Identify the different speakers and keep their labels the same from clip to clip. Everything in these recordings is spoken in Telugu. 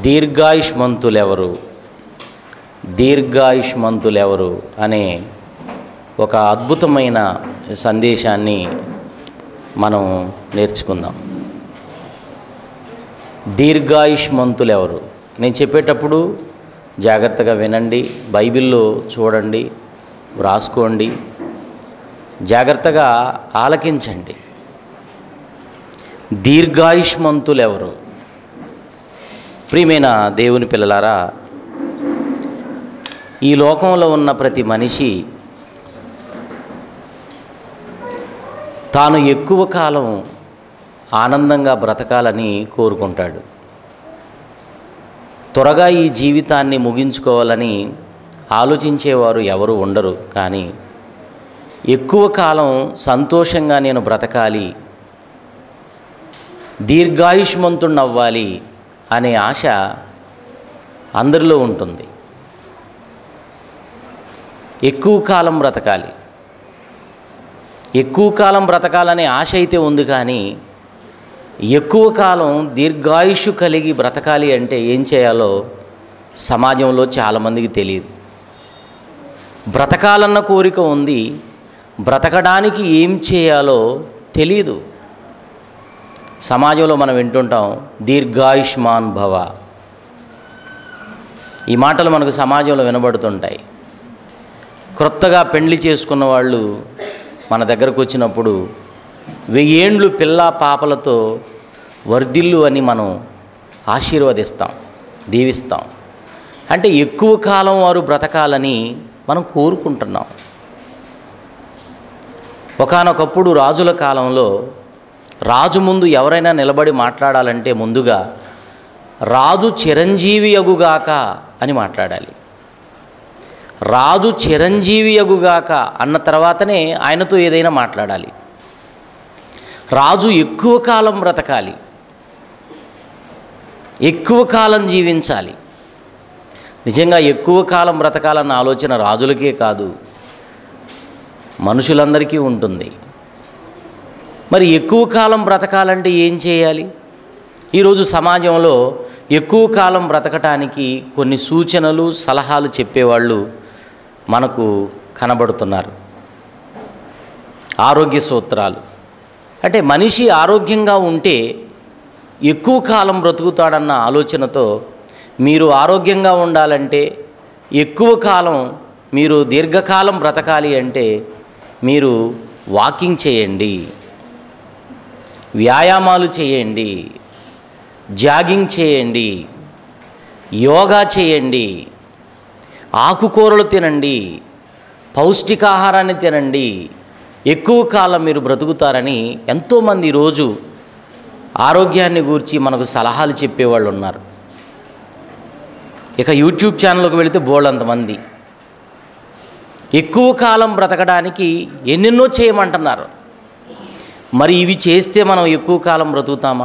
Speaker 1: దీర్ఘాయుష్మంతులెవరు దీర్ఘాయుష్మంతులెవరు అనే ఒక అద్భుతమైన సందేశాన్ని మనం నేర్చుకుందాం దీర్ఘాయుష్మంతులెవరు నేను చెప్పేటప్పుడు జాగ్రత్తగా వినండి బైబిల్లో చూడండి వ్రాసుకోండి జాగ్రత్తగా ఆలకించండి దీర్ఘాయుష్మంతులెవరు ప్రియమైన దేవుని పిల్లలారా ఈ లోకంలో ఉన్న ప్రతి మనిషి తాను ఎక్కువ కాలం ఆనందంగా బ్రతకాలని కోరుకుంటాడు త్వరగా ఈ జీవితాన్ని ముగించుకోవాలని ఆలోచించేవారు ఎవరు ఉండరు కానీ ఎక్కువ కాలం సంతోషంగా నేను బ్రతకాలి దీర్ఘాయుష్మంతుణ్ణవ్వాలి అనే ఆశ అందరిలో ఉంటుంది ఎక్కువ కాలం బ్రతకాలి ఎక్కువ కాలం బ్రతకాలనే ఆశ అయితే ఉంది కానీ ఎక్కువ కాలం దీర్ఘాయుష్ కలిగి బ్రతకాలి అంటే ఏం చేయాలో సమాజంలో చాలామందికి తెలియదు బ్రతకాలన్న కోరిక ఉంది బ్రతకడానికి ఏం చేయాలో తెలియదు సమాజంలో మనం వింటుంటాం దీర్ఘాయుష్మాన్ భవ ఈ మాటలు మనకు సమాజంలో వినబడుతుంటాయి క్రొత్తగా పెండ్లి చేసుకున్న వాళ్ళు మన దగ్గరకు వచ్చినప్పుడు వెయ్యేండ్లు పిల్ల పాపలతో వర్ధిల్లు అని మనం ఆశీర్వదిస్తాం దీవిస్తాం అంటే ఎక్కువ కాలం వారు బ్రతకాలని మనం కోరుకుంటున్నాం ఒకానొకప్పుడు రాజుల కాలంలో రాజు ముందు ఎవరైనా నిలబడి మాట్లాడాలంటే ముందుగా రాజు చిరంజీవి అగుగాక అని మాట్లాడాలి రాజు చిరంజీవి అగుగాక అన్న తర్వాతనే ఆయనతో ఏదైనా మాట్లాడాలి రాజు ఎక్కువ కాలం బ్రతకాలి ఎక్కువ కాలం జీవించాలి నిజంగా ఎక్కువ కాలం బ్రతకాలన్న ఆలోచన రాజులకే కాదు మనుషులందరికీ ఉంటుంది మరి ఎక్కువ కాలం బ్రతకాలంటే ఏం చేయాలి ఈరోజు సమాజంలో ఎక్కువ కాలం బ్రతకటానికి కొన్ని సూచనలు సలహాలు చెప్పేవాళ్ళు మనకు కనబడుతున్నారు ఆరోగ్య సూత్రాలు అంటే మనిషి ఆరోగ్యంగా ఉంటే ఎక్కువ కాలం బ్రతుకుతాడన్న ఆలోచనతో మీరు ఆరోగ్యంగా ఉండాలంటే ఎక్కువ కాలం మీరు దీర్ఘకాలం బ్రతకాలి అంటే మీరు వాకింగ్ చేయండి వ్యాయామాలు చేయండి జాగింగ్ చేయండి యోగా చేయండి ఆకుకూరలు తినండి పౌష్టికాహారాన్ని తినండి ఎక్కువ కాలం మీరు బ్రతుకుతారని ఎంతోమంది ఈరోజు ఆరోగ్యాన్ని గూర్చి మనకు సలహాలు చెప్పేవాళ్ళు ఉన్నారు ఇక యూట్యూబ్ ఛానల్కి వెళితే బోళ్ళంతమంది ఎక్కువ కాలం బ్రతకడానికి ఎన్నెన్నో చేయమంటున్నారు మరి ఇవి చేస్తే మనం ఎక్కువ కాలం బ్రతుకుతామా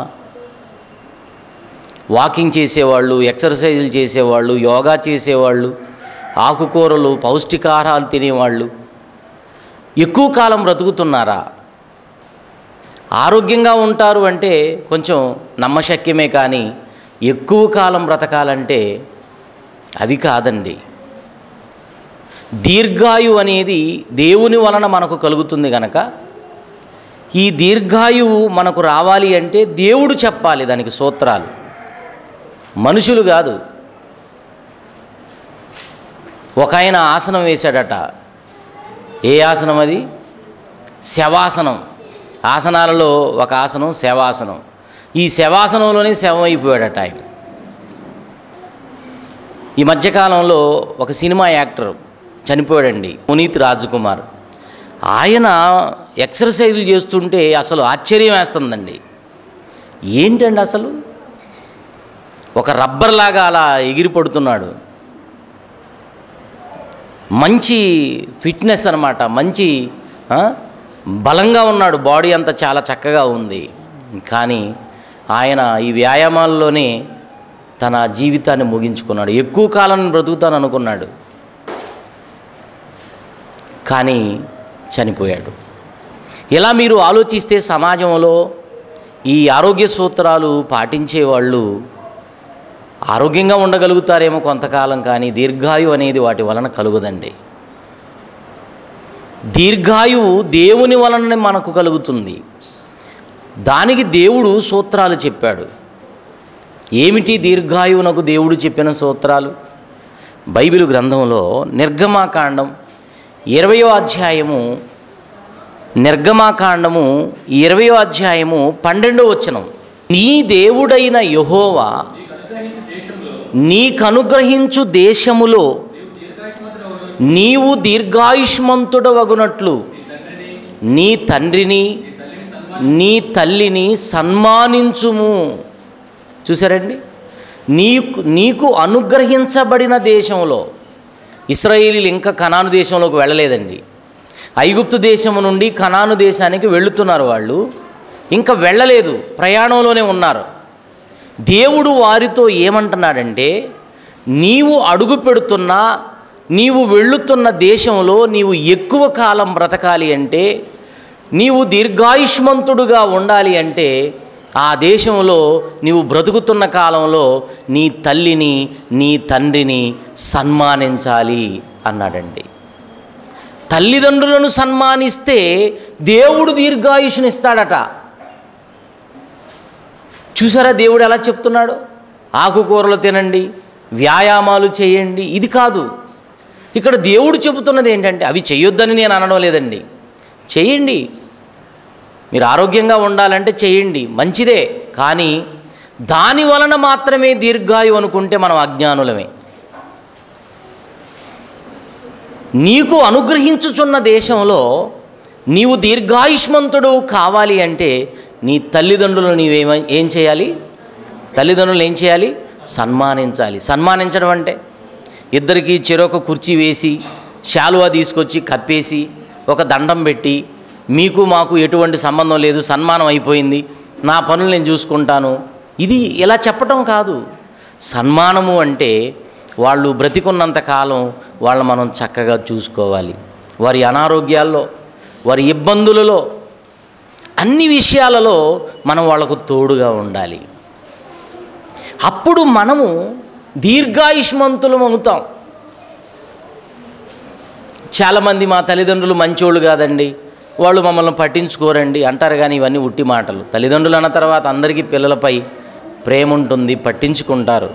Speaker 1: వాకింగ్ చేసేవాళ్ళు ఎక్సర్సైజులు చేసేవాళ్ళు యోగా చేసేవాళ్ళు ఆకుకూరలు పౌష్టికాహారాలు తినేవాళ్ళు ఎక్కువ కాలం బ్రతుకుతున్నారా ఆరోగ్యంగా ఉంటారు అంటే కొంచెం నమ్మశక్యమే కానీ ఎక్కువ కాలం బ్రతకాలంటే అది కాదండి దీర్ఘాయు అనేది దేవుని వలన మనకు కలుగుతుంది గనక ఈ దీర్ఘాయువు మనకు రావాలి అంటే దేవుడు చెప్పాలి దానికి సూత్రాలు మనుషులు కాదు ఒక ఆయన ఆసనం వేశాడట ఏ ఆసనం అది శవాసనం ఆసనాలలో ఒక ఆసనం శవాసనం ఈ శవాసనంలోనే శవం అయిపోయాడట ఆయన ఈ మధ్యకాలంలో ఒక సినిమా యాక్టర్ చనిపోయాడండి పునీత్ రాజ్కుమార్ ఆయన ఎక్సర్సైజులు చేస్తుంటే అసలు ఆశ్చర్యం వేస్తుందండి ఏంటండి అసలు ఒక రబ్బర్ లాగా అలా ఎగిరి పడుతున్నాడు మంచి ఫిట్నెస్ అనమాట మంచి ఆ, బలంగా ఉన్నాడు బాడీ అంతా చాలా చక్కగా ఉంది కానీ ఆయన ఈ వ్యాయామాల్లోనే తన జీవితాన్ని ముగించుకున్నాడు ఎక్కువ కాలం బ్రతుకుతాను అనుకున్నాడు కానీ చనిపోయాడు ఇలా మీరు ఆలోచిస్తే సమాజంలో ఈ ఆరోగ్య సూత్రాలు పాటించే వాళ్ళు ఆరోగ్యంగా ఉండగలుగుతారేమో కొంతకాలం కానీ దీర్ఘాయు అనేది వాటి వలన కలుగుదండి దీర్ఘాయువు దేవుని వలన మనకు కలుగుతుంది దానికి దేవుడు సూత్రాలు చెప్పాడు ఏమిటి దీర్ఘాయువునకు దేవుడు చెప్పిన సూత్రాలు బైబిల్ గ్రంథంలో నిర్గమాకాండం ఇరవయో అధ్యాయము నిర్గమాకాండము ఇరవయో అధ్యాయము పన్నెండో వచనం నీ దేవుడైన యహోవా నీకనుగ్రహించు దేశములో నీవు దీర్ఘాయుష్మంతుడవగునట్లు నీ తండ్రిని నీ తల్లిని సన్మానించుము చూసారండి నీకు నీకు అనుగ్రహించబడిన దేశంలో ఇస్రాయేలీలు ఇంకా కనాను దేశంలోకి వెళ్ళలేదండి ఐగుప్తు దేశము నుండి కనాను దేశానికి వెళుతున్నారు వాళ్ళు ఇంకా వెళ్ళలేదు ప్రయాణంలోనే ఉన్నారు దేవుడు వారితో ఏమంటున్నాడంటే నీవు అడుగు పెడుతున్న నీవు వెళ్ళుతున్న దేశంలో నీవు ఎక్కువ కాలం బ్రతకాలి అంటే నీవు దీర్ఘాయుష్మంతుడుగా ఉండాలి అంటే ఆ దేశంలో నీవు బ్రతుకుతున్న కాలంలో నీ తల్లిని నీ తండ్రిని సన్మానించాలి అన్నాడండి తల్లిదండ్రులను సన్మానిస్తే దేవుడు దీర్ఘాయుష్నిస్తాడట చూసారా దేవుడు ఎలా చెప్తున్నాడు ఆకుకూరలు తినండి వ్యాయామాలు చేయండి ఇది కాదు ఇక్కడ దేవుడు చెబుతున్నది ఏంటంటే అవి చేయొద్దని నేను అనడం లేదండి చేయండి మీరు ఆరోగ్యంగా ఉండాలంటే చేయండి మంచిదే కానీ దాని వలన మాత్రమే దీర్ఘాయు అనుకుంటే మనం అజ్ఞానులమే నీకు అనుగ్రహించుచున్న దేశంలో నీవు దీర్ఘాయుష్మంతుడు కావాలి అంటే నీ తల్లిదండ్రులు నీవేమ ఏం చేయాలి తల్లిదండ్రులు ఏం చేయాలి సన్మానించాలి సన్మానించడం అంటే ఇద్దరికి చెరొక కుర్చీ వేసి శాలువా తీసుకొచ్చి కప్పేసి ఒక దండం పెట్టి మీకు మాకు ఎటువంటి సంబంధం లేదు సన్మానం అయిపోయింది నా పనులు నేను చూసుకుంటాను ఇది ఇలా చెప్పటం కాదు సన్మానము అంటే వాళ్ళు బ్రతికున్నంత కాలం వాళ్ళు మనం చక్కగా చూసుకోవాలి వారి అనారోగ్యాల్లో వారి ఇబ్బందులలో అన్ని విషయాలలో మనం వాళ్ళకు తోడుగా ఉండాలి అప్పుడు మనము దీర్ఘాయుష్మంతులం అవుతాం చాలామంది మా తల్లిదండ్రులు మంచోళ్ళు కాదండి వాళ్ళు మమ్మల్ని పట్టించుకోరండి అంటారు కానీ ఇవన్నీ ఉట్టి మాటలు తల్లిదండ్రులు అన్న తర్వాత అందరికీ పిల్లలపై ప్రేమ ఉంటుంది పట్టించుకుంటారు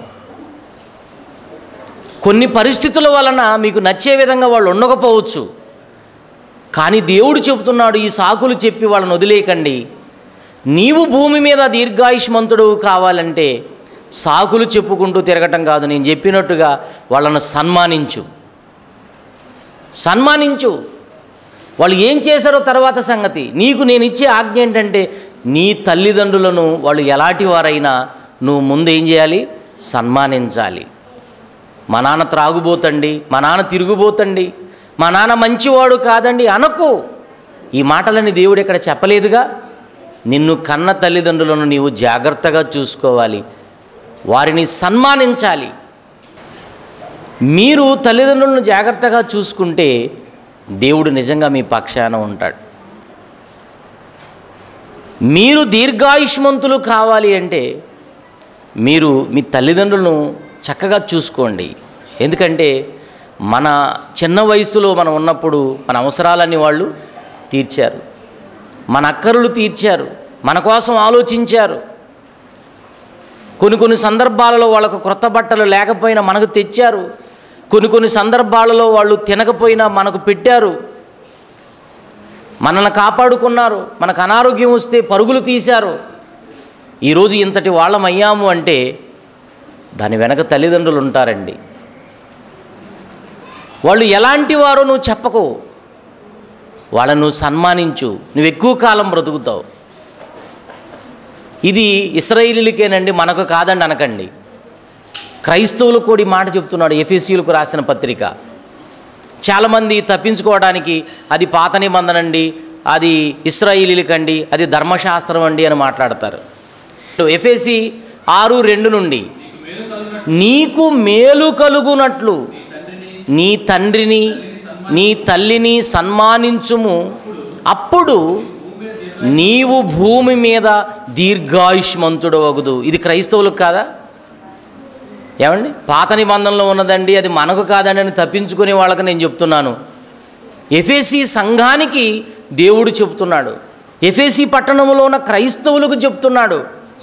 Speaker 1: కొన్ని పరిస్థితుల వలన మీకు నచ్చే విధంగా వాళ్ళు ఉండకపోవచ్చు కానీ దేవుడు చెబుతున్నాడు ఈ సాకులు చెప్పి వాళ్ళని వదిలేయకండి నీవు భూమి మీద దీర్ఘాయుష్మంతుడు కావాలంటే సాకులు చెప్పుకుంటూ తిరగటం కాదు నేను చెప్పినట్టుగా వాళ్ళను సన్మానించు సన్మానించు వాళ్ళు ఏం చేశారో తర్వాత సంగతి నీకు నేను ఇచ్చే ఆజ్ఞ ఏంటంటే నీ తల్లిదండ్రులను వాళ్ళు ఎలాంటి వారైనా నువ్వు ముందు ఏం చేయాలి సన్మానించాలి మా నాన్న త్రాగుబోతండి మా నాన్న తిరుగుబోతండి మా నాన్న మంచివాడు కాదండి అనకు ఈ మాటలని దేవుడు ఇక్కడ చెప్పలేదుగా నిన్ను కన్న తల్లిదండ్రులను నీవు జాగ్రత్తగా చూసుకోవాలి వారిని సన్మానించాలి మీరు తల్లిదండ్రులను జాగ్రత్తగా చూసుకుంటే దేవుడు నిజంగా మీ పక్షాన ఉంటాడు మీరు దీర్ఘాయుష్మంతులు కావాలి అంటే మీరు మీ తల్లిదండ్రులను చక్కగా చూసుకోండి ఎందుకంటే మన చిన్న వయసులో మనం ఉన్నప్పుడు మన అవసరాలన్నీ వాళ్ళు తీర్చారు మన అక్కరులు తీర్చారు మన కోసం ఆలోచించారు కొన్ని కొన్ని సందర్భాలలో వాళ్ళకు క్రొత్త బట్టలు లేకపోయినా మనకు తెచ్చారు కొన్ని కొన్ని సందర్భాలలో వాళ్ళు తినకపోయినా మనకు పెట్టారు మనల్ని కాపాడుకున్నారు మనకు అనారోగ్యం వస్తే పరుగులు తీశారు ఈరోజు ఇంతటి వాళ్ళం అయ్యాము అంటే దాని వెనక తల్లిదండ్రులు ఉంటారండి వాళ్ళు ఎలాంటి వారో నువ్వు చెప్పకు వాళ్ళను నువ్వు సన్మానించు నువ్వు ఎక్కువ కాలం బ్రతుకుతావు ఇది ఇస్రాయిలీలకేనండి మనకు కాదండి అనకండి క్రైస్తవులు కూడా ఈ మాట చెప్తున్నాడు ఎఫ్ఎస్సీలకు రాసిన పత్రిక చాలామంది తప్పించుకోవడానికి అది పాత నిబంధన అండి అది ఇస్రాయిలీలకండి అది ధర్మశాస్త్రం అండి అని మాట్లాడతారు ఎఫ్ఎసి ఆరు రెండు నుండి నీకు మేలు కలుగునట్లు నీ తండ్రిని నీ తల్లిని సన్మానించుము అప్పుడు నీవు భూమి మీద దీర్ఘాయుష్మంతుడు వగుదు ఇది క్రైస్తవులకు కాదా ఏమండి పాత నిబంధనలో ఉన్నదండి అది మనకు కాదండి అని తప్పించుకునే వాళ్ళకి నేను చెప్తున్నాను ఎఫేసి సంఘానికి దేవుడు చెప్తున్నాడు ఎఫేసి పట్టణంలో ఉన్న క్రైస్తవులకు చెప్తున్నాడు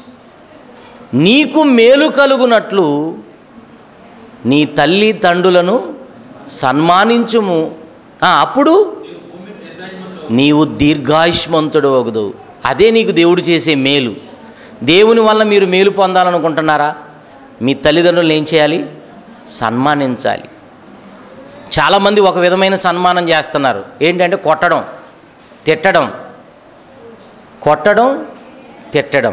Speaker 1: నీకు మేలు కలుగునట్లు నీ తల్లి తండ్రులను సన్మానించుము ఆ, అప్పుడు నీవు దీర్ఘాయుష్మంతుడు ఒకదు అదే నీకు దేవుడు చేసే మేలు దేవుని వల్ల మీరు మేలు పొందాలనుకుంటున్నారా మీ తల్లిదండ్రులను ఏం చేయాలి సన్మానించాలి చాలామంది ఒక విధమైన సన్మానం చేస్తున్నారు ఏంటంటే కొట్టడం తిట్టడం కొట్టడం తిట్టడం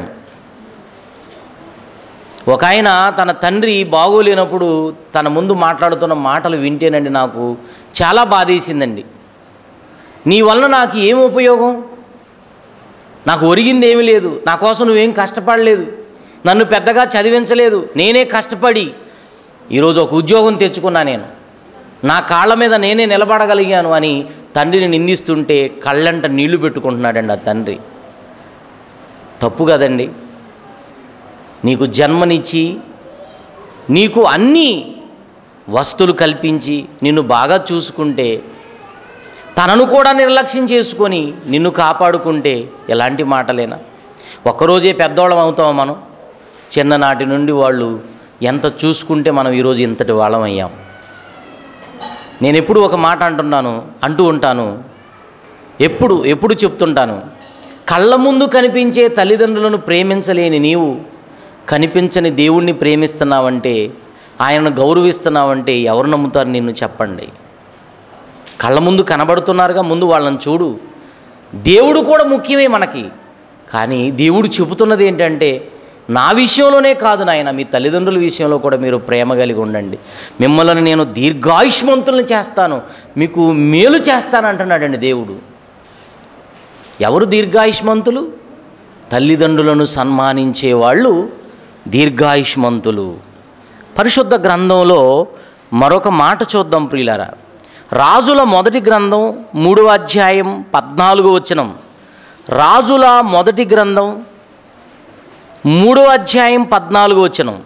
Speaker 1: ఒక ఆయన తన తండ్రి బాగోలేనప్పుడు తన ముందు మాట్లాడుతున్న మాటలు వింటేనండి నాకు చాలా బాధేసిందండి నీ వలన నాకు ఏం ఉపయోగం నాకు ఒరిగింది ఏమీ లేదు నా కోసం నువ్వేం కష్టపడలేదు నన్ను పెద్దగా చదివించలేదు నేనే కష్టపడి ఈరోజు ఒక ఉద్యోగం తెచ్చుకున్నా నేను నా కాళ్ళ మీద నేనే నిలబడగలిగాను అని తండ్రిని నిందిస్తుంటే కళ్ళంట నీళ్లు పెట్టుకుంటున్నాడండి ఆ తండ్రి తప్పు కదండి నీకు జన్మనిచ్చి నీకు అన్ని వస్తువులు కల్పించి నిన్ను బాగా చూసుకుంటే తనను కూడా నిర్లక్ష్యం చేసుకొని నిన్ను కాపాడుకుంటే ఎలాంటి మాటలేనా ఒక్కరోజే పెద్దోళ్ళం అవుతాం మనం చిన్ననాటి నుండి వాళ్ళు ఎంత చూసుకుంటే మనం ఈరోజు ఇంతటి వాళ్ళం అయ్యాం నేను ఎప్పుడు ఒక మాట అంటున్నాను అంటూ ఉంటాను ఎప్పుడు ఎప్పుడు చెప్తుంటాను కళ్ళ ముందు కనిపించే తల్లిదండ్రులను ప్రేమించలేని నీవు కనిపించని దేవుణ్ణి ప్రేమిస్తున్నావంటే ఆయనను గౌరవిస్తున్నావంటే ఎవరు నమ్ముతారు నిన్ను చెప్పండి కళ్ళ ముందు కనబడుతున్నారుగా ముందు వాళ్ళని చూడు దేవుడు కూడా ముఖ్యమే మనకి కానీ దేవుడు చెబుతున్నది ఏంటంటే నా విషయంలోనే కాదు నాయన మీ తల్లిదండ్రుల విషయంలో కూడా మీరు ప్రేమ కలిగి ఉండండి మిమ్మల్ని నేను దీర్ఘాయుష్మంతుల్ని చేస్తాను మీకు మేలు చేస్తాను అంటున్నాడండి దేవుడు ఎవరు దీర్ఘాయుష్మంతులు తల్లిదండ్రులను సన్మానించే వాళ్ళు దీర్ఘాయుష్మంతులు పరిశుద్ధ గ్రంథంలో మరొక మాట చూద్దాం ప్రియులారా రాజుల మొదటి గ్రంథం మూడవ అధ్యాయం పద్నాలుగు వచనం రాజుల మొదటి గ్రంథం మూడవ అధ్యాయం పద్నాలుగు వచనం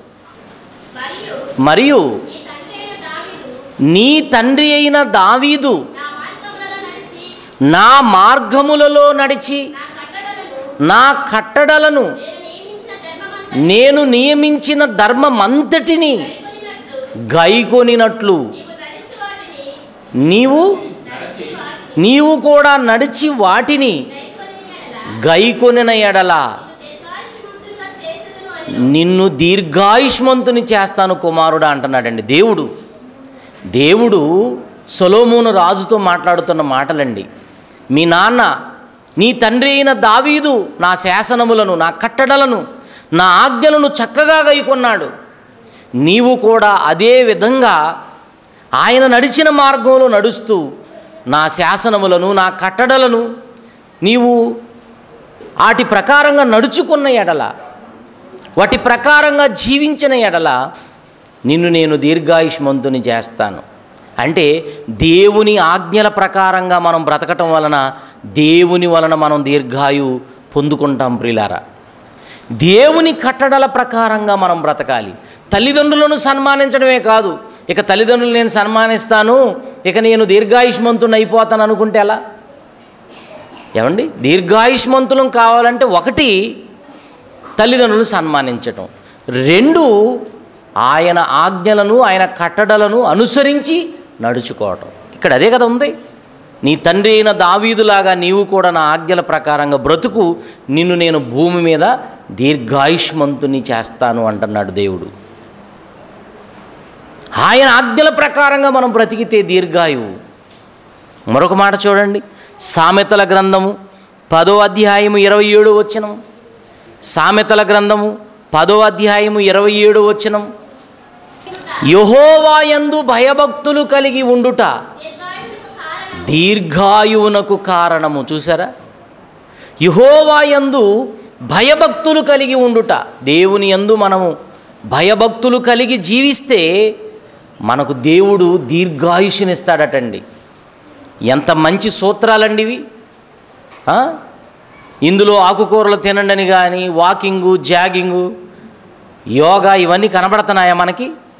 Speaker 1: మరియు నీ తండ్రి అయిన దావీదు నా మార్గములలో నడిచి నా కట్టడలను నేను నియమించిన ధర్మమంతటిని గైకొనినట్లు నీవు నీవు కూడా నడిచి వాటిని గైకొనిన ఎడల నిన్ను దీర్ఘాయుష్మంతుని చేస్తాను కుమారుడా అంటున్నాడండి దేవుడు దేవుడు సొలోమోను రాజుతో మాట్లాడుతున్న మాటలండి మీ నాన్న నీ తండ్రి అయిన దావీదు నా శాసనములను నా కట్టడలను నా ఆజ్ఞలను చక్కగా గైకొన్నాడు నీవు కూడా అదే విధంగా ఆయన నడిచిన మార్గంలో నడుస్తూ నా శాసనములను నా కట్టడలను నీవు వాటి ప్రకారంగా నడుచుకున్న ఎడల వాటి ప్రకారంగా జీవించిన ఎడల నిన్ను నేను దీర్ఘాయుష్మంతుని చేస్తాను అంటే దేవుని ఆజ్ఞల ప్రకారంగా మనం బ్రతకటం వలన దేవుని వలన మనం దీర్ఘాయు పొందుకుంటాం ప్రిలారా దేవుని కట్టడల ప్రకారంగా మనం బ్రతకాలి తల్లిదండ్రులను సన్మానించడమే కాదు ఇక తల్లిదండ్రులు నేను సన్మానిస్తాను ఇక నేను దీర్ఘాయుష్మంతుని అయిపోతాను అనుకుంటే ఎలా ఏమండి దీర్ఘాయుష్మంతులం కావాలంటే ఒకటి తల్లిదండ్రులను సన్మానించటం రెండు ఆయన ఆజ్ఞలను ఆయన కట్టడలను అనుసరించి నడుచుకోవటం ఇక్కడ అదే కదా ఉంది నీ తండ్రి అయిన దావీదులాగా నీవు కూడా నా ఆజ్ఞల ప్రకారంగా బ్రతుకు నిన్ను నేను భూమి మీద దీర్ఘాయుష్మంతుని చేస్తాను అంటున్నాడు దేవుడు ఆయన ఆజ్ఞల ప్రకారంగా మనం బ్రతికితే దీర్ఘాయువు మరొక మాట చూడండి సామెతల గ్రంథము పదో అధ్యాయము ఇరవై ఏడు వచనం సామెతల గ్రంథము పదో అధ్యాయము ఇరవై ఏడు వచనం యహోవాయందు భయభక్తులు కలిగి ఉండుట దీర్ఘాయువునకు కారణము చూసారా యహోవాయందు భయభక్తులు కలిగి ఉండుట దేవుని యందు మనము భయభక్తులు కలిగి జీవిస్తే మనకు దేవుడు దీర్ఘాయుష్నిస్తాడటండి ఎంత మంచి సూత్రాలండి ఇవి ఆ? ఇందులో ఆకుకూరలు తినండి అని కానీ వాకింగు జాగింగు యోగా ఇవన్నీ కనబడుతున్నాయా మనకి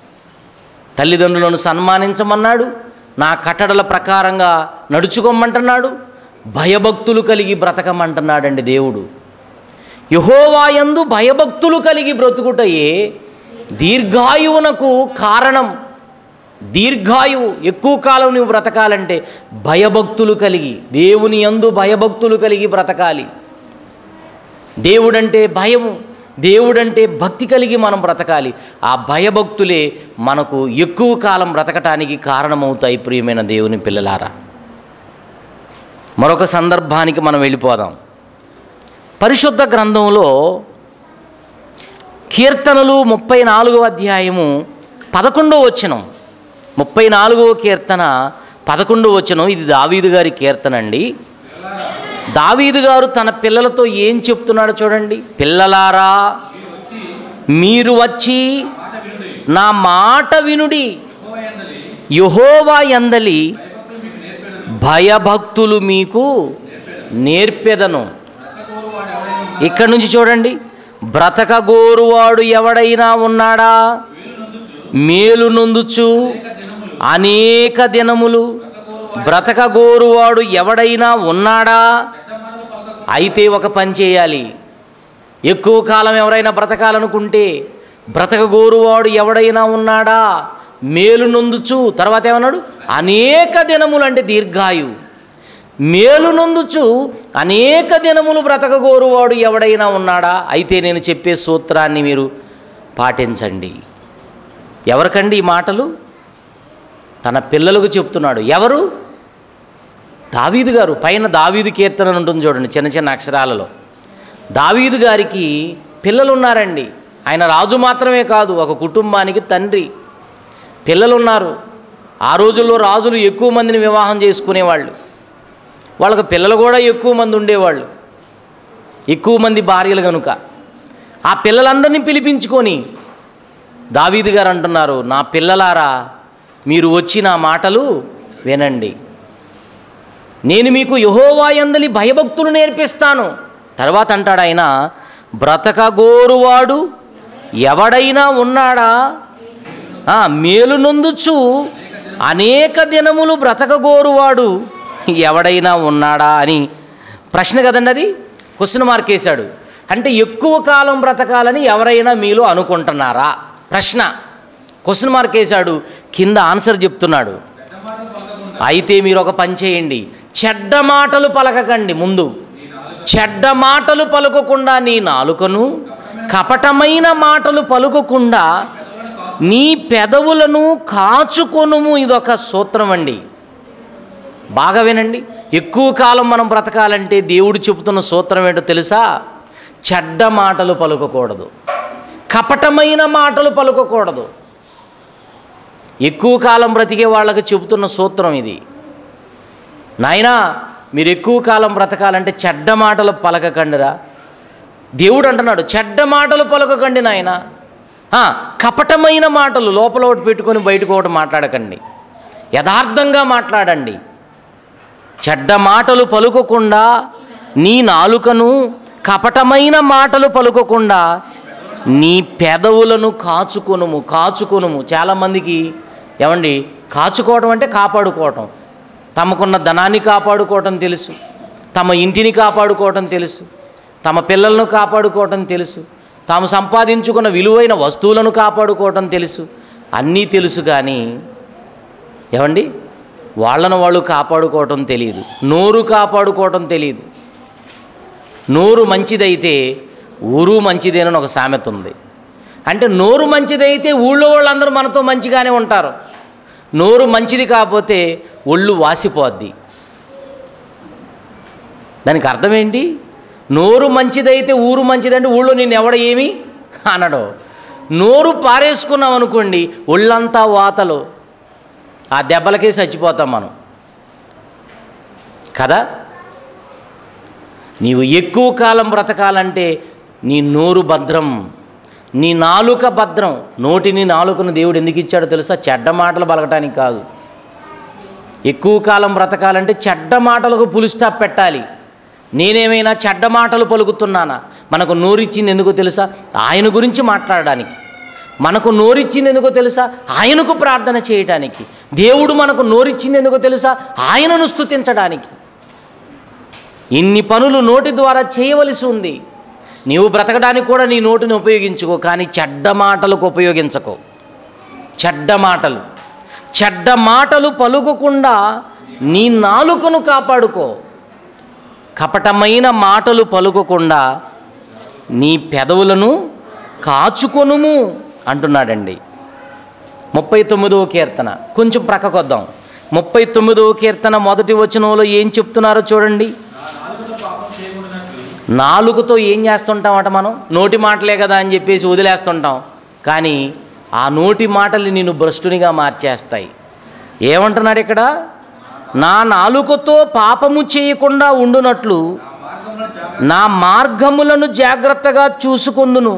Speaker 1: తల్లిదండ్రులను సన్మానించమన్నాడు నా కట్టడల ప్రకారంగా నడుచుకోమంటున్నాడు భయభక్తులు కలిగి బ్రతకమంటున్నాడండి దేవుడు యహోవాయందు భయభక్తులు కలిగి బ్రతుకుటయే దీర్ఘాయువునకు కారణం దీర్ఘాయువు ఎక్కువ కాలం నువ్వు బ్రతకాలంటే భయభక్తులు కలిగి దేవుని యందు భయభక్తులు కలిగి బ్రతకాలి దేవుడంటే భయము దేవుడంటే భక్తి కలిగి మనం బ్రతకాలి ఆ భయభక్తులే మనకు ఎక్కువ కాలం బ్రతకటానికి కారణమవుతాయి ప్రియమైన దేవుని పిల్లలారా మరొక సందర్భానికి మనం వెళ్ళిపోదాం పరిశుద్ధ గ్రంథంలో కీర్తనలు ముప్పై నాలుగో అధ్యాయము పదకొండో వచనం ముప్పై నాలుగో కీర్తన పదకొండో వచనం ఇది దావీదు గారి కీర్తన అండి దావీదు గారు తన పిల్లలతో ఏం చెప్తున్నాడో చూడండి పిల్లలారా మీరు వచ్చి నా మాట వినుడి యహోవా ఎందలి భయభక్తులు మీకు నేర్పెదను ఇక్కడి నుంచి చూడండి బ్రతకగోరువాడు ఎవడైనా ఉన్నాడా మేలు నొందుచు అనేక దినములు బ్రతకగోరువాడు ఎవడైనా ఉన్నాడా అయితే ఒక పని చేయాలి ఎక్కువ కాలం ఎవరైనా బ్రతకాలనుకుంటే బ్రతకగోరువాడు ఎవడైనా ఉన్నాడా మేలు నొందుచు తర్వాత ఏమన్నాడు అనేక దినములు అంటే దీర్ఘాయు మేలు నొందుచు అనేక దినములు బ్రతకగోరువాడు ఎవడైనా ఉన్నాడా అయితే నేను చెప్పే సూత్రాన్ని మీరు పాటించండి ఎవరికండి ఈ మాటలు తన పిల్లలకు చెప్తున్నాడు ఎవరు దావీదు గారు పైన దావీదు కీర్తన అని ఉంటుంది చూడండి చిన్న చిన్న అక్షరాలలో దావీదు గారికి పిల్లలు ఉన్నారండి ఆయన రాజు మాత్రమే కాదు ఒక కుటుంబానికి తండ్రి పిల్లలు ఉన్నారు ఆ రోజుల్లో రాజులు ఎక్కువ మందిని వివాహం చేసుకునేవాళ్ళు వాళ్ళకి పిల్లలు కూడా ఎక్కువ మంది ఉండేవాళ్ళు ఎక్కువ మంది భార్యలు కనుక ఆ పిల్లలందరినీ పిలిపించుకొని దావీదు గారు అంటున్నారు నా పిల్లలారా మీరు వచ్చి నా మాటలు వినండి నేను మీకు యహోవాయందలి భయభక్తులు నేర్పిస్తాను తర్వాత అంటాడు ఆయన బ్రతకగోరువాడు ఎవడైనా ఉన్నాడా ఆ, మేలు నొందుచు అనేక దినములు బ్రతకగోరువాడు ఎవడైనా ఉన్నాడా అని ప్రశ్న కదండి అది క్వశ్చన్ మార్క్ వేశాడు అంటే ఎక్కువ కాలం బ్రతకాలని ఎవరైనా మీలో అనుకుంటున్నారా ప్రశ్న క్వశ్చన్ మార్క్ వేశాడు కింద ఆన్సర్ చెప్తున్నాడు అయితే మీరు ఒక పని చేయండి చెడ్డ మాటలు పలకకండి ముందు చెడ్డ మాటలు పలుకకుండా నీ నాలుకను కపటమైన మాటలు పలుకకుండా నీ పెదవులను కాచుకొనుము ఇదొక సూత్రం అండి బాగా వినండి ఎక్కువ కాలం మనం బ్రతకాలంటే దేవుడు చెబుతున్న సూత్రం ఏంటో తెలుసా చెడ్డ మాటలు పలుకకూడదు కపటమైన మాటలు పలుకకూడదు ఎక్కువ కాలం బ్రతికే వాళ్ళకి చెబుతున్న సూత్రం ఇది నాయనా మీరు ఎక్కువ కాలం బ్రతకాలంటే చెడ్డ మాటలు పలకకండిరా దేవుడు అంటున్నాడు చెడ్డ మాటలు పలకకండి నాయన కపటమైన మాటలు లోపల ఒకటి పెట్టుకొని బయటకు ఒకటి మాట్లాడకండి యథార్థంగా మాట్లాడండి చెడ్డ మాటలు పలుకకుండా నీ నాలుకను కపటమైన మాటలు పలుకకుండా నీ పెదవులను కాచుకొనుము కాచుకొనుము చాలామందికి ఏమండి కాచుకోవడం అంటే కాపాడుకోవటం తమకున్న ధనాన్ని కాపాడుకోవటం తెలుసు తమ ఇంటిని కాపాడుకోవటం తెలుసు తమ పిల్లలను కాపాడుకోవటం తెలుసు తాము సంపాదించుకున్న విలువైన వస్తువులను కాపాడుకోవటం తెలుసు అన్నీ తెలుసు కానీ ఏమండి వాళ్ళను వాళ్ళు కాపాడుకోవటం తెలియదు నోరు కాపాడుకోవటం తెలియదు నోరు మంచిదైతే ఊరు మంచిదేనని ఒక సామెత ఉంది అంటే నోరు మంచిదైతే ఊళ్ళో వాళ్ళందరూ మనతో మంచిగానే ఉంటారు నోరు మంచిది కాకపోతే ఒళ్ళు వాసిపోద్ది దానికి అర్థం ఏంటి నోరు మంచిదైతే ఊరు మంచిదంటే ఊళ్ళో నేను ఎవడ ఏమి అనడు నోరు పారేసుకున్నాం అనుకోండి ఒళ్ళంతా వాతలు ఆ దెబ్బలకే చచ్చిపోతాం మనం కదా నీవు ఎక్కువ కాలం బ్రతకాలంటే నీ నోరు భద్రం నీ నాలుక భద్రం నోటిని నాలుకను దేవుడు ఎందుకు ఇచ్చాడో తెలుసా చెడ్డ మాటలు పలకటానికి కాదు ఎక్కువ కాలం బ్రతకాలంటే చెడ్డ మాటలకు పులి స్టాప్ పెట్టాలి నేనేమైనా చెడ్డ మాటలు పలుకుతున్నానా మనకు నోరిచ్చింది ఎందుకో తెలుసా ఆయన గురించి మాట్లాడడానికి మనకు నోరిచ్చింది ఎందుకో తెలుసా ఆయనకు ప్రార్థన చేయటానికి దేవుడు మనకు నోరిచ్చింది ఎందుకో తెలుసా ఆయనను స్తుతించడానికి ఇన్ని పనులు నోటి ద్వారా చేయవలసి ఉంది నీవు బ్రతకడానికి కూడా నీ నోటిని ఉపయోగించుకో కానీ చెడ్డ మాటలకు ఉపయోగించకో చెడ్డ మాటలు చెడ్డ మాటలు పలుకకుండా నీ నాలుకను కాపాడుకో కపటమైన మాటలు పలుకకుండా నీ పెదవులను కాచుకొనుము అంటున్నాడండి ముప్పై తొమ్మిదవ కీర్తన కొంచెం ప్రక్కకొద్దాం ముప్పై తొమ్మిదవ కీర్తన మొదటి వచనంలో ఏం చెప్తున్నారో చూడండి నాలుగుతో ఏం చేస్తుంటామట మనం నోటి మాటలే కదా అని చెప్పేసి వదిలేస్తుంటాం కానీ ఆ నోటి మాటలు నిన్ను భ్రష్టునిగా మార్చేస్తాయి ఏమంటున్నాడు ఇక్కడ నా నాలుకతో పాపము చేయకుండా ఉండునట్లు నా మార్గములను జాగ్రత్తగా చూసుకొందును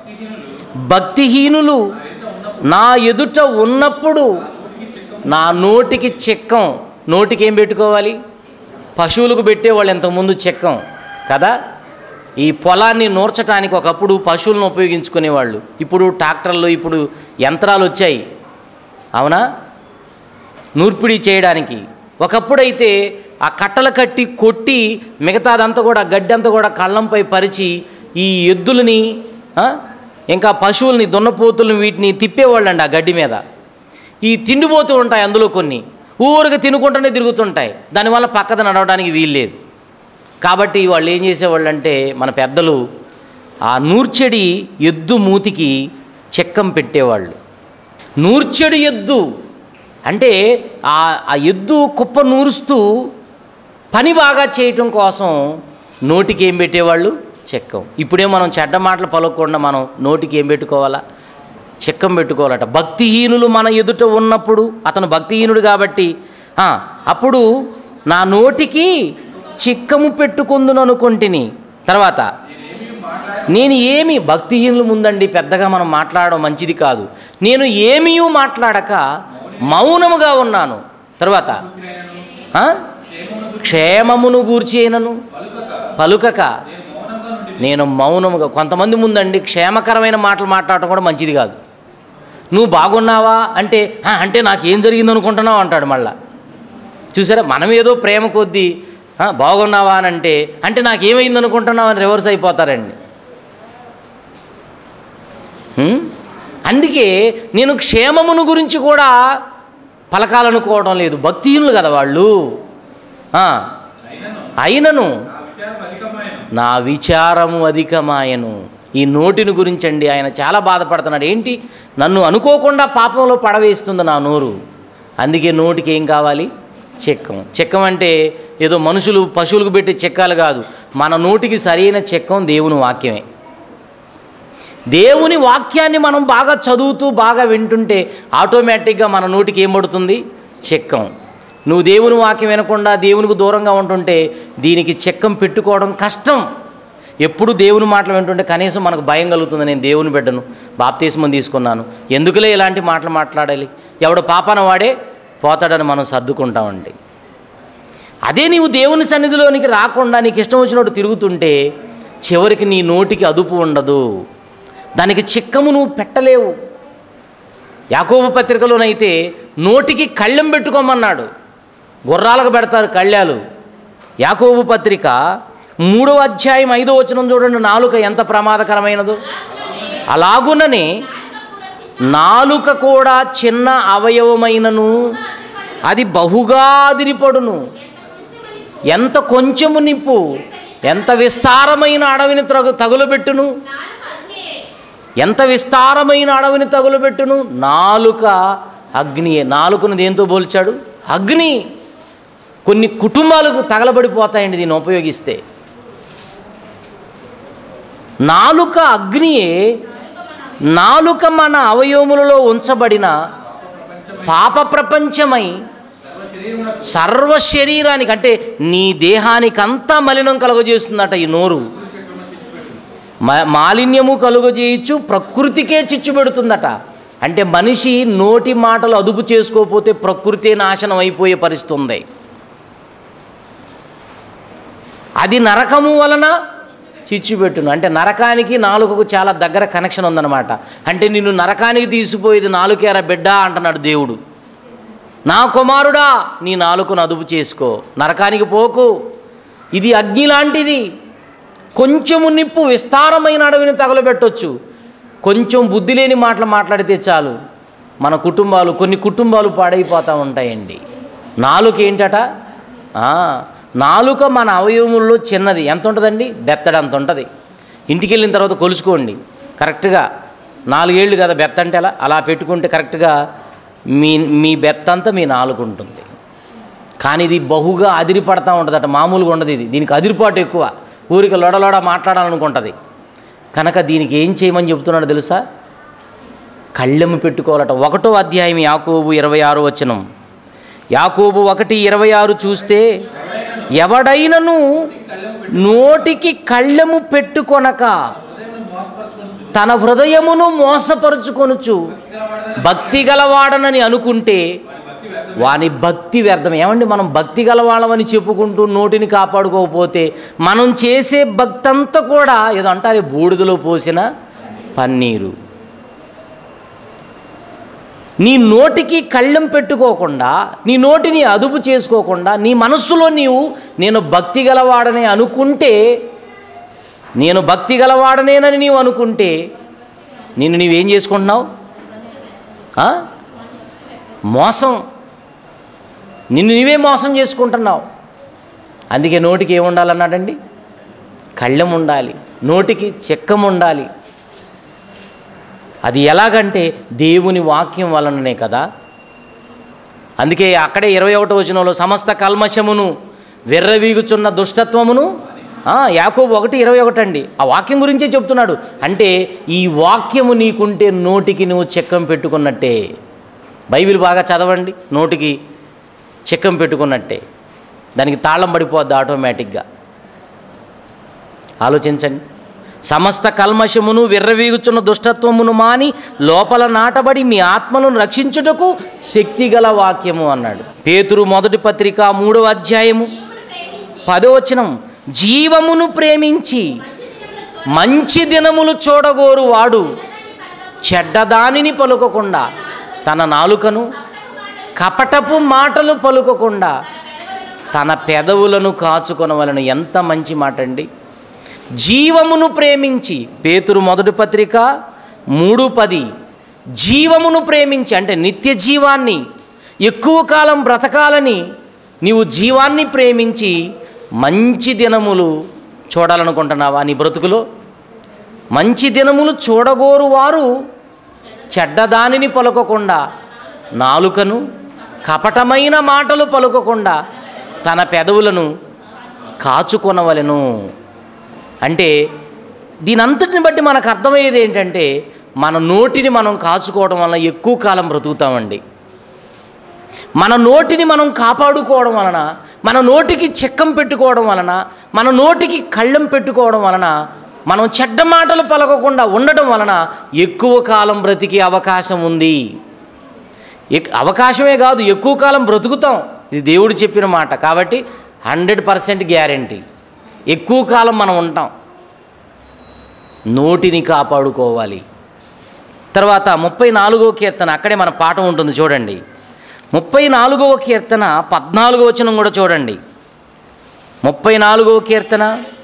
Speaker 1: భక్తిహీనులు నా ఎదుట ఉన్నప్పుడు నా నోటికి చెక్కం నోటికి ఏం పెట్టుకోవాలి పశువులకు పెట్టేవాళ్ళు ఇంతకుముందు చెక్కం కదా ఈ పొలాన్ని నూర్చడానికి ఒకప్పుడు పశువులను ఉపయోగించుకునేవాళ్ళు ఇప్పుడు ట్రాక్టర్లు ఇప్పుడు యంత్రాలు వచ్చాయి అవునా నూర్పిడి చేయడానికి ఒకప్పుడైతే ఆ కట్టలు కట్టి కొట్టి మిగతాదంతా కూడా గడ్డంతా కూడా కళ్ళంపై పరిచి ఈ ఎద్దులని ఆ, ఇంకా పశువుల్ని దున్నపోతుల్ని వీటిని తిప్పేవాళ్ళండి ఆ గడ్డి మీద ఈ తిండిపోతూ ఉంటాయి అందులో కొన్ని ఊరికి తినుకుంటూనే తిరుగుతుంటాయి దానివల్ల పక్కన నడవడానికి వీల్లేదు కాబట్టి వాళ్ళు ఏం చేసేవాళ్ళు అంటే మన పెద్దలు ఆ నూర్చెడి ఎద్దు మూతికి చెక్కం పెట్టేవాళ్ళు నూర్చెడు ఎద్దు అంటే ఆ ఆ ఎద్దు కుప్ప నూరుస్తూ పని బాగా చేయటం కోసం నోటికి ఏం పెట్టేవాళ్ళు చెక్కం ఇప్పుడే మనం చెడ్డ మాటలు పలకకుండా మనం నోటికి ఏం పెట్టుకోవాలా చెక్కం పెట్టుకోవాలట భక్తిహీనులు మన ఎదుట ఉన్నప్పుడు అతను భక్తిహీనుడు కాబట్టి ఆ, అప్పుడు నా నోటికి చిక్కము పెట్టుకుందును అనుకుంటుని తర్వాత నేను ఏమి భక్తిహీనుల ముందండి పెద్దగా మనం మాట్లాడడం మంచిది కాదు నేను ఏమీ మాట్లాడక మౌనముగా ఉన్నాను తర్వాత ఆ? క్షేమమును గూర్చి అయినను పలుకక నేను మౌనముగా కొంతమంది ముందండి క్షేమకరమైన మాటలు మాట్లాడటం కూడా మంచిది కాదు నువ్వు బాగున్నావా అంటే "ఆ, అంటే నాకేం జరిగింది అనుకుంటున్నావు అంటాడు మళ్ళా చూసారా మనం ఏదో ప్రేమ కొద్దీ "ఆ, బాగున్నావా అని అంటే అంటే నాకేమైంది అనుకుంటున్నావు అని రివర్స్ అయిపోతారండి హ్మ్? అందుకే నేను క్షేమమును గురించి కూడా పలకాలనుకోవడం లేదు భక్తిహీనులు కదా వాళ్ళు ఆ, అయినను నా విచారము అధికమాయను ఈ నోటిని గురించండి ఆయన చాలా బాధపడుతున్నాడు ఏంటి నన్ను అనుకోకుండా పాపంలో పడవేస్తుంది నా నోరు అందుకే నోటికి ఏం కావాలి చెక్కం చెక్కం అంటే ఏదో మనుషులు పశువులకు పెట్టే చెక్కాలు కాదు మన నోటికి సరైన చెక్కం దేవుని వాక్యమే దేవుని వాక్యాన్ని మనం బాగా చదువుతూ బాగా వింటుంటే ఆటోమేటిక్గా మన నోటికి ఏం పడుతుంది చెక్కం నువ్వు దేవుని వాక్యం వినకుండా దేవునికి దూరంగా ఉంటుంటే దీనికి చెక్కం పెట్టుకోవడం కష్టం ఎప్పుడు దేవుని మాటలు వింటుంటే కనీసం మనకు భయం కలుగుతుంది నేను దేవుని బిడ్డను బాప్తీస్మం తీసుకున్నాను ఎందుకులే ఇలాంటి మాటలు మాట్లాడాలి ఎవడు పాపాన వాడే పోతాడని మనం సర్దుకుంటామండి అదే నీవు దేవుని సన్నిధిలోనికి రాకుండా నీకు ఇష్టం వచ్చినట్టు తిరుగుతుంటే చివరికి నీ నోటికి అదుపు ఉండదు దానికి చిక్కము నువ్వు పెట్టలేవు యాకోబు పత్రికలోనైతే నోటికి కళ్ళెం పెట్టుకోమన్నాడు గుర్రాలకు పెడతారు కళ్యాలు యాకోబు పత్రిక మూడవ అధ్యాయం ఐదో వచనం చూడండి నాలుక ఎంత ప్రమాదకరమైనదో అలాగుననే నాలుక కూడా చిన్న అవయవమైనను అది బహుగా అదిరిపడును ఎంత కొంచెము నిప్పు ఎంత విస్తారమైన అడవిని తగు తగులబెట్టును ఎంత విస్తారమైన అడవిని తగులబెట్టును నాలుక అగ్నియే నాలుకను దేంతో పోల్చాడు అగ్ని కొన్ని కుటుంబాలకు తగలబడిపోతాయండి దీన్ని ఉపయోగిస్తే నాలుక అగ్నియే నాలుక మన అవయవములలో ఉంచబడిన పాప ప్రపంచమై సర్వ శరీరానికి అంటే నీ దేహానికి అంతా మలినం కలుగజేస్తుందట ఈ నోరు మా- మాలిన్యము కలుగజేయచ్చు ప్రకృతికే చిచ్చు పెడుతుందట అంటే మనిషి నోటి మాటలు అదుపు చేసుకోకపోతే ప్రకృతే నాశనం అయిపోయే పరిస్థితి ఉంది అది నరకము వలన చిచ్చు పెట్టును అంటే నరకానికి నాలుకకు చాలా దగ్గర కనెక్షన్ ఉందన్నమాట అంటే నిన్ను నరకానికి తీసిపోయేది నాలుకేరా బిడ్డ అంటున్నాడు దేవుడు నా కుమారుడా నీ నాలుకను అదుపు చేసుకో నరకానికి పోకు ఇది అగ్ని లాంటిది కొంచెము నిప్పు విస్తారమైన అడవిని తగలబెట్టొచ్చు కొంచెం బుద్ధి లేని మాటలు మాట్లాడితే చాలు మన కుటుంబాలు కొన్ని కుటుంబాలు పాడైపోతూ ఉంటాయండి నాలుక ఏంటట ఆ, నాలుక మన అవయవముల్లో చిన్నది ఎంత ఉంటుందండి బెత్తడు అంత ఉంటుంది ఇంటికి వెళ్ళిన తర్వాత కొలుసుకోండి కరెక్ట్గా నాలుగేళ్ళు కదా బెత్త అంటే అలా అలా పెట్టుకుంటే కరెక్ట్గా మీ మీ బెత్త అంతా మీ నాలుగు ఉంటుంది కానీ ఇది బహుగా అదిరిపడతా ఉంటుందట మామూలుగా ఉండదు ఇది దీనికి అదిరిపాటు ఎక్కువ ఊరికి లొడలోడ మాట్లాడాలనుకుంటుంది కనుక దీనికి ఏం చేయమని చెబుతున్నాడు తెలుసా కళ్ళెము పెట్టుకోవాలట ఒకటో అధ్యాయం యాకోబు ఇరవై ఆరు వచనం యాకోబు ఒకటి ఇరవై ఆరు చూస్తే ఎవడైనను నోటికి కళ్ళెము పెట్టుకొనక తన హృదయమును మోసపరుచుకొనుచు భక్తి గలవాడనని అనుకుంటే వాని భక్తి వ్యర్థం ఏమండి మనం భక్తి గలవాళ్ళమని చెప్పుకుంటూ నోటిని కాపాడుకోకపోతే మనం చేసే భక్తి అంతా కూడా ఏదో అంటారు బూడిదలో పోసిన పన్నీరు నీ నోటికి కళ్ళెం పెట్టుకోకుండా నీ నోటిని అదుపు చేసుకోకుండా నీ మనస్సులో నీవు నేను భక్తి గలవాడని అనుకుంటే నేను భక్తి గలవాడనేనని నీవు అనుకుంటే నిన్ను నీవేం చేసుకుంటున్నావు ఆ? మోసం నిన్ను నీవే మోసం చేసుకుంటున్నావు అందుకే నోటికి ఏముండాలన్నాడండి కళ్ళెం ఉండాలి నోటికి చెక్కం ఉండాలి అది ఎలాగంటే దేవుని వాక్యం వలననే కదా అందుకే అక్కడే ఇరవై ఒకటో వచనంలో సమస్త కల్మషమును వెర్రవీగుచున్న దుష్టత్వమును ఆ, యాకోబు ఒకటి ఇరవై ఒకటి అండి ఆ వాక్యం గురించే చెప్తున్నాడు అంటే ఈ వాక్యము నీకుంటే నోటికి నువ్వు చెక్కం పెట్టుకున్నట్టే బైబిల్ బాగా చదవండి నోటికి చెక్కం పెట్టుకున్నట్టే దానికి తాళం పడిపోద్ది ఆటోమేటిక్గా ఆలోచించండి సమస్త కల్మషమును విర్రవీగుచున్న దుష్టత్వమును మాని లోపల నాటబడి మీ ఆత్మలను రక్షించుటకు శక్తిగల వాక్యము అన్నాడు పేతురు మొదటి పత్రిక మూడవ అధ్యాయము పదవచనం జీవమును ప్రేమించి మంచి దినములు చూడగోరు వాడు చెడ్డదానిని పలుకకుండా తన నాలుకను కపటపు మాటలు పలుకకుండా తన పెదవులను కాచుకొనవలను ఎంత మంచి మాట అండి జీవమును ప్రేమించి పేతురు మొదటి పత్రిక మూడు పది జీవమును ప్రేమించి అంటే నిత్య జీవాన్ని ఎక్కువ కాలం బ్రతకాలని నీవు జీవాన్ని ప్రేమించి మంచి దినములు చూడాలనుకుంటున్నావా నీ బ్రతుకులో మంచి దినములు చూడగోరు వారు చెడ్డదానిని పలుకకుండా నాలుకను కపటమైన మాటలు పలుకకుండా తన పెదవులను కాచుకొనవలెను అంటే దీనంతటిని బట్టి మనకు అర్థమయ్యేది ఏంటంటే మన నోటిని మనం కాచుకోవడం వలన ఎక్కువ కాలం బ్రతుకుతామండి మన నోటిని మనం కాపాడుకోవడం వలన మన నోటికి చెక్కం పెట్టుకోవడం వలన మన నోటికి కళ్ళెం పెట్టుకోవడం వలన మనం చెడ్డ మాటలు పలకకుండా ఉండడం వలన ఎక్కువ కాలం బ్రతికే అవకాశం ఉంది ఎక్- అవకాశమే కాదు ఎక్కువ కాలం బ్రతుకుతాం ఇది దేవుడు చెప్పిన మాట కాబట్టి హండ్రెడ్ పర్సెంట్ గ్యారంటీ ఎక్కువ కాలం మనం ఉంటాం నోటిని కాపాడుకోవాలి తర్వాత ముప్పై నాలుగో కీర్తన అక్కడే మన పాఠం ఉంటుంది చూడండి ముప్పై నాలుగవ కీర్తన పద్నాలుగో వచనం కూడా చూడండి ముప్పై నాలుగవ కీర్తన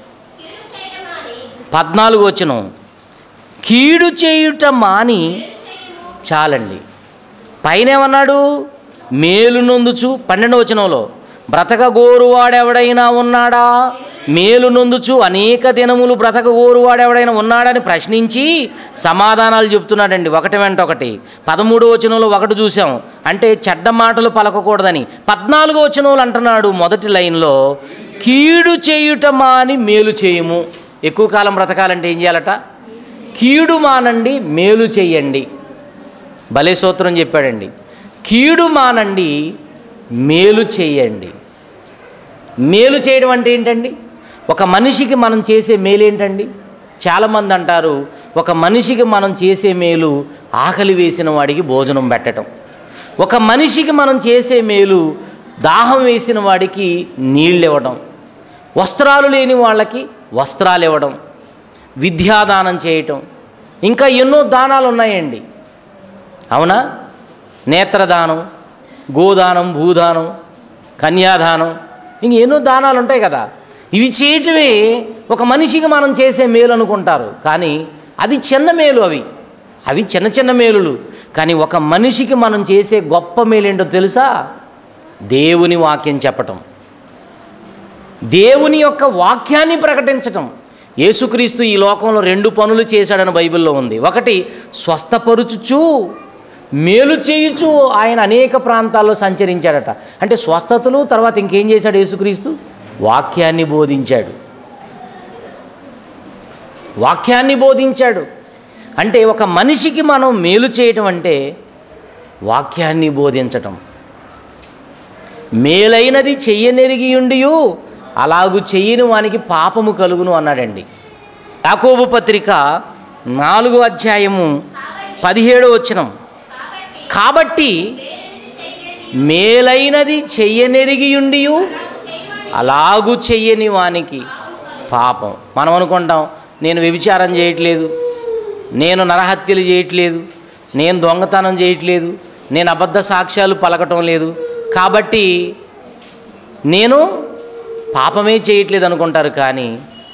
Speaker 1: పద్నాలుగో వచనం కీడు చేయుట మాని చాలండి పైన ఏమన్నాడు మేలు నొందుచు పన్నెండవ వచనంలో బ్రతక గోరువాడెవడైనా ఉన్నాడా మేలు నొందుచు అనేక దినములు బ్రతక గోరువాడెవడైనా ఉన్నాడని ప్రశ్నించి సమాధానాలు చెప్తున్నాడండి ఒకటి వెంట ఒకటి పదమూడవ వచనంలో ఒకటి చూసాం అంటే చెడ్డ మాటలు పలకకూడదని పద్నాలుగో వచనంలో అంటున్నాడు మొదటి లైన్లో కీడు చేయుట మాని మేలు చేయము ఎక్కువ కాలం బ్రతకాలంటే ఏం చేయాలట కీడు మానండి మేలు చెయ్యండి భలే సూత్రం చెప్పాడండి కీడు మానండి మేలు చేయండి మేలు చేయడం అంటే ఏంటండి ఒక మనిషికి మనం చేసే మేలు ఏంటండి చాలామంది అంటారు ఒక మనిషికి మనం చేసే మేలు ఆకలి వేసిన వాడికి భోజనం పెట్టడం ఒక మనిషికి మనం చేసే మేలు దాహం వేసిన వాడికి నీళ్ళు ఇవ్వడం వస్త్రాలు లేని వాళ్ళకి వస్త్రాలు ఇవ్వడం విద్యాదానం చేయటం ఇంకా ఎన్నో దానాలు ఉన్నాయండి అవునా నేత్రదానం గోదానం భూదానం కన్యాదానం ఇంక ఎన్నో దానాలు ఉంటాయి కదా ఇవి చేయటమే ఒక మనిషికి మనం చేసే మేలు అనుకుంటారు కానీ అది చిన్న మేలు అవి అవి చిన్న చిన్న మేలులు కానీ ఒక మనిషికి మనం చేసే గొప్ప మేలేంటో తెలుసా దేవుని వాక్యం చెప్పటం దేవుని యొక్క వాక్యాన్ని ప్రకటించటం యేసుక్రీస్తు ఈ లోకంలో రెండు పనులు చేశాడని బైబిల్లో ఉంది ఒకటి స్వస్థపరుచుచు మేలు చేయుచు ఆయన అనేక ప్రాంతాల్లో సంచరించాడట అంటే స్వస్థతలు తర్వాత ఇంకేం చేశాడు యేసుక్రీస్తు వాక్యాన్ని బోధించాడు వాక్యాన్ని బోధించాడు అంటే ఒక మనిషికి మనం మేలు చేయటం అంటే వాక్యాన్ని బోధించటం మేలైనది చెయ్యనెరిగి ఉండియు అలాగు చెయ్యని వానికి పాపము కలుగును అన్నాడండి యాకోబు పత్రిక నాలుగో అధ్యాయము పదిహేడో వచనం కాబట్టి మేలైనది చెయ్యనెరిగి ఉండియు అలాగు చెయ్యని వానికి పాపం మనం అనుకుంటాం నేను వ్యభిచారం చేయట్లేదు నేను నరహత్యలు చేయట్లేదు నేను దొంగతనం చేయట్లేదు నేను అబద్ధ సాక్ష్యాలు పలకటం లేదు కాబట్టి నేను పాపమే చేయట్లేదు అనుకుంటారు కానీ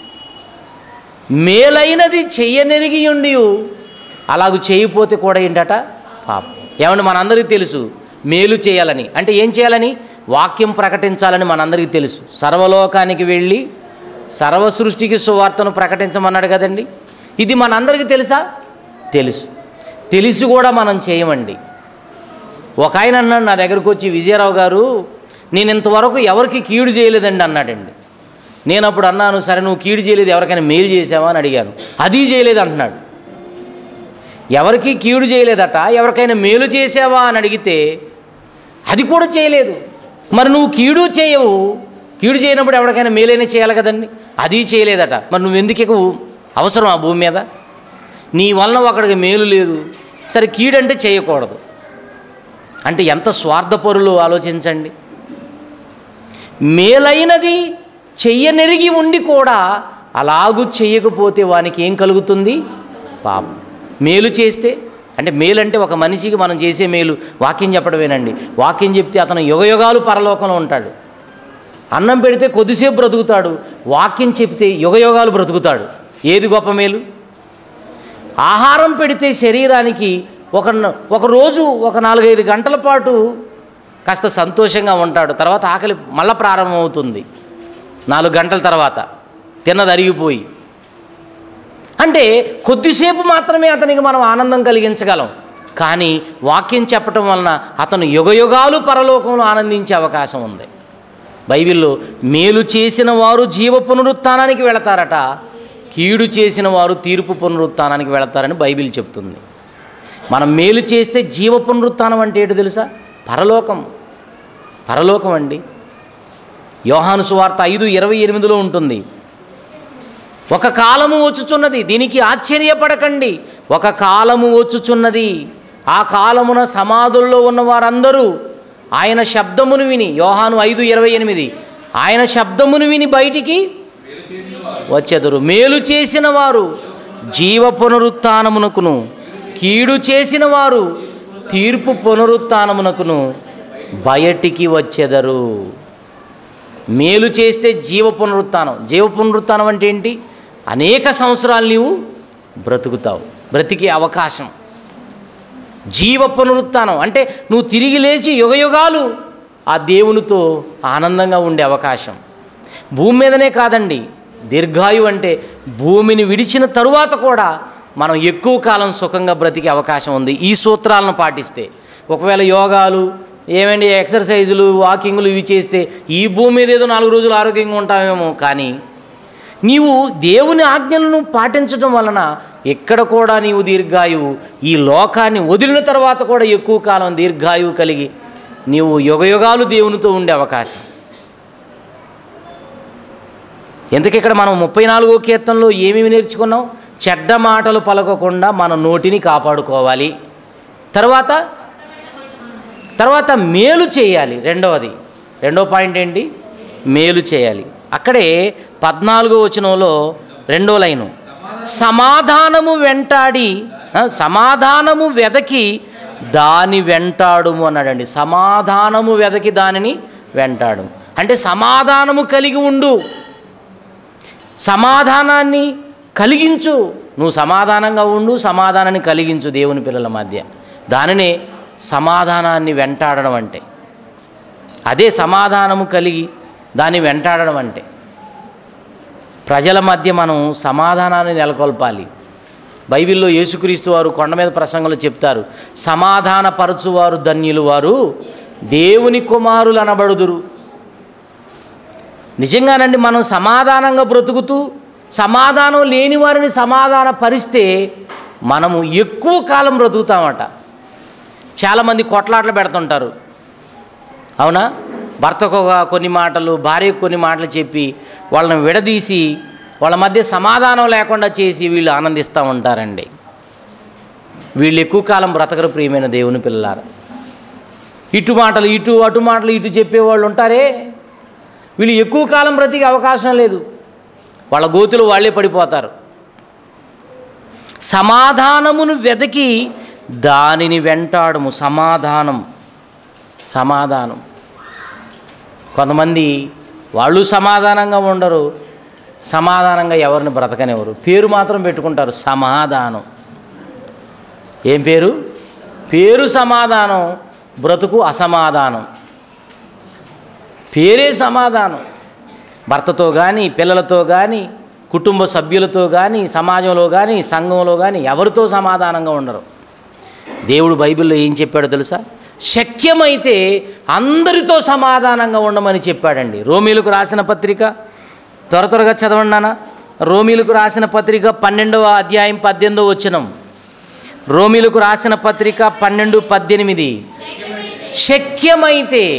Speaker 1: మేలైనది చెయ్యనెరిగి ఉండి అలాగూ చేయకపోతే కూడా ఏంటట పాపం ఏమంటే మనందరికీ తెలుసు మేలు చేయాలని అంటే ఏం చేయాలని వాక్యం ప్రకటించాలని మనందరికీ తెలుసు సర్వలోకానికి వెళ్ళి సర్వ సృష్టికి సువార్తను ప్రకటించమన్నాడు కదండి ఇది మనందరికీ తెలుసా తెలుసు తెలిసి కూడా మనం చేయమండి ఒక ఆయన అన్నాడు నా దగ్గరకు వచ్చి విజయరావు గారు నేను ఇంతవరకు ఎవరికి కీడు చేయలేదండి అన్నాడండి నేను అప్పుడు అన్నాను సరే నువ్వు కీడు చేయలేదు ఎవరికైనా మేలు చేసావా అని అడిగాను అది చేయలేదు అంటున్నాడు ఎవరికి కీడు చేయలేదట ఎవరికైనా మేలు చేసావా అని అడిగితే అది కూడా చేయలేదు మరి నువ్వు కీడు చేయవు కీడు చేయనప్పుడు ఎవరికైనా మేలైనా చేయాలి కదండి అది చేయలేదట మరి నువ్వు ఎందుకు ఇక అవసరం ఆ భూమి మీద నీ వలన ఒకడికి మేలు లేదు సరే కీడంటే చేయకూడదు అంటే ఎంత స్వార్థపరులు ఆలోచించండి మేలైనది చెయ్యనెరిగి ఉండి కూడా అలాగూ చెయ్యకపోతే వానికి ఏం కలుగుతుంది పాపం మేలు చేస్తే అంటే మేలు అంటే ఒక మనిషికి మనం చేసే మేలు వాక్యం చెప్పడమేనండి వాక్యం చెప్తే అతను యుగయుగాలు పరలోకంలో ఉంటాడు అన్నం పెడితే కొద్దిసేపు బ్రతుకుతాడు వాక్యం చెప్తే యుగయుగాలు బ్రతుకుతాడు ఏది గొప్ప మేలు ఆహారం పెడితే శరీరానికి ఒక ఒక రోజు ఒక నాలుగైదు గంటల పాటు కాస్త సంతోషంగా ఉంటాడు తర్వాత ఆకలి మళ్ళా ప్రారంభమవుతుంది నాలుగు గంటల తర్వాత తిన్నది అరిగిపోయి అంటే కొద్దిసేపు మాత్రమే అతనికి మనం ఆనందం కలిగించగలం కానీ వాక్యం చెప్పటం వలన అతను యుగయుగాలు పరలోకంలో ఆనందించే అవకాశం ఉంది బైబిల్లో మేలు చేసిన వారు జీవ పునరుత్థానానికి వెళతారట కీడు చేసిన వారు తీర్పు పునరుత్థానానికి వెళతారని బైబిల్ చెప్తుంది మనం మేలు చేస్తే జీవ పునరుత్థానం అంటే ఏంటో తెలుసా పరలోకం పరలోకం అండి యోహాను సువార్త ఐదు ఇరవై ఎనిమిదిలో ఉంటుంది ఒక కాలము వచ్చుచున్నది దీనికి ఆశ్చర్యపడకండి ఒక కాలము వచ్చుచున్నది ఆ కాలమున సమాధుల్లో ఉన్న వారందరూ ఆయన శబ్దమును విని యోహాను ఐదు ఇరవై ఎనిమిది ఆయన శబ్దమును విని బయటికి వచ్చెదరు మేలు చేసిన వారు జీవ పునరుత్నమునకును కీడు చేసిన వారు తీర్పు పునరుత్నమునకును బయటికి వచ్చెదరు మేలు చేస్తే జీవ పునరుత్థానం జీవ పునరుత్థానం అంటే ఏంటి అనేక సంవత్సరాలు నీవు బ్రతుకుతావు బ్రతికే అవకాశం జీవ పునరుత్థానం అంటే నువ్వు తిరిగి లేచి యుగయుగాలు ఆ దేవునితో ఆనందంగా ఉండే అవకాశం భూమి మీదనే కాదండి దీర్ఘాయు అంటే భూమిని విడిచిన తరువాత కూడా మనం ఎక్కువ కాలం సుఖంగా బ్రతికే అవకాశం ఉంది ఈ సూత్రాలను పాటిస్తే ఒకవేళ యోగాలు ఏమండి ఎక్సర్సైజులు వాకింగ్లు ఇవి చేస్తే ఈ భూమి మీద ఏదో నాలుగు రోజులు ఆరోగ్యంగా ఉంటామేమో కానీ నీవు దేవుని ఆజ్ఞలను పాటించడం వలన ఎక్కడ కూడా నీవు దీర్ఘాయువు ఈ లోకాన్ని వదిలిన తర్వాత కూడా ఎక్కువ కాలం దీర్ఘాయువు కలిగి నీవు యుగయుగాలు దేవునితో ఉండే అవకాశం ఎందుకు ఇక్కడ మనం ముప్పై నాలుగో కీర్తనలో ఏమేమి నేర్చుకున్నాం చెడ్డ మాటలు పలకకుండా మన నోటిని కాపాడుకోవాలి తర్వాత తర్వాత మేలు చేయాలి రెండవది రెండో పాయింట్ ఏంటి మేలు చేయాలి అక్కడే పద్నాలుగో వచనంలో రెండో లైను సమాధానము వెంటాడి ఆ, సమాధానము వెదకి దాని వెంటాడుము అన్నాడండి సమాధానము వెదకి దానిని వెంటాడు అంటే సమాధానము కలిగి ఉండు సమాధానాన్ని కలిగించు నువ్వు సమాధానంగా ఉండు సమాధానాన్ని కలిగించు దేవుని పిల్లల మధ్య దానినే సమాధానాన్ని వెంటాడడం అంటే అదే సమాధానము కలిగి దాన్ని వెంటాడడం అంటే ప్రజల మధ్య మనం సమాధానాన్ని నెలకొల్పాలి బైబిల్లో యేసుక్రీస్తు వారు కొండ మీద ప్రసంగంలో చెప్తారు సమాధానపరచువారు ధన్యులు వారు దేవుని కుమారులు అనబడుదురు నిజంగానండి మనం సమాధానంగా బ్రతుకుతూ సమాధానం లేని వారిని సమాధాన పరిస్తే మనము ఎక్కువ కాలం బ్రతుకుతామట చాలామంది కొట్లాటలు పెడుతుంటారు అవునా భర్తకు ఒక కొన్ని మాటలు భార్యకు కొన్ని మాటలు చెప్పి వాళ్ళని విడదీసి వాళ్ళ మధ్య సమాధానం లేకుండా చేసి వీళ్ళు ఆనందిస్తూ ఉంటారండి వీళ్ళు ఎక్కువ కాలం బ్రతకరు ప్రియమైన దేవుని పిల్లలారు ఇటు మాటలు ఇటు అటు మాటలు ఇటు చెప్పేవాళ్ళు ఉంటారే వీళ్ళు ఎక్కువ కాలం బ్రతికే అవకాశం లేదు వాళ్ళ గోతులు వాళ్ళే పడిపోతారు సమాధానమును వెదకి దానిని వెంటాడము సమాధానం సమాధానం కొంతమంది వాళ్ళు సమాధానంగా ఉండరు సమాధానంగా ఎవరిని బ్రతకనివ్వరు పేరు మాత్రం పెట్టుకుంటారు సమాధానం ఏం పేరు పేరు సమాధానం బ్రతుకు అసమాధానం పేరే సమాధానం భర్తతో కానీ పిల్లలతో కానీ కుటుంబ సభ్యులతో కానీ సమాజంలో కానీ సంఘంలో కానీ ఎవరితో సమాధానంగా ఉండరు దేవుడు బైబిల్లో ఏం చెప్పాడో తెలుసా శక్యమైతే అందరితో సమాధానంగా ఉండమని చెప్పాడండి రోమీలకు రాసిన పత్రిక త్వర త్వరగా చదవండి నాన్న రోమీలకు రాసిన పత్రిక పన్నెండవ అధ్యాయం పద్దెనిమిదో వచనం రోమీలకు రాసిన పత్రిక పన్నెండు పద్దెనిమిది శక్యమైతే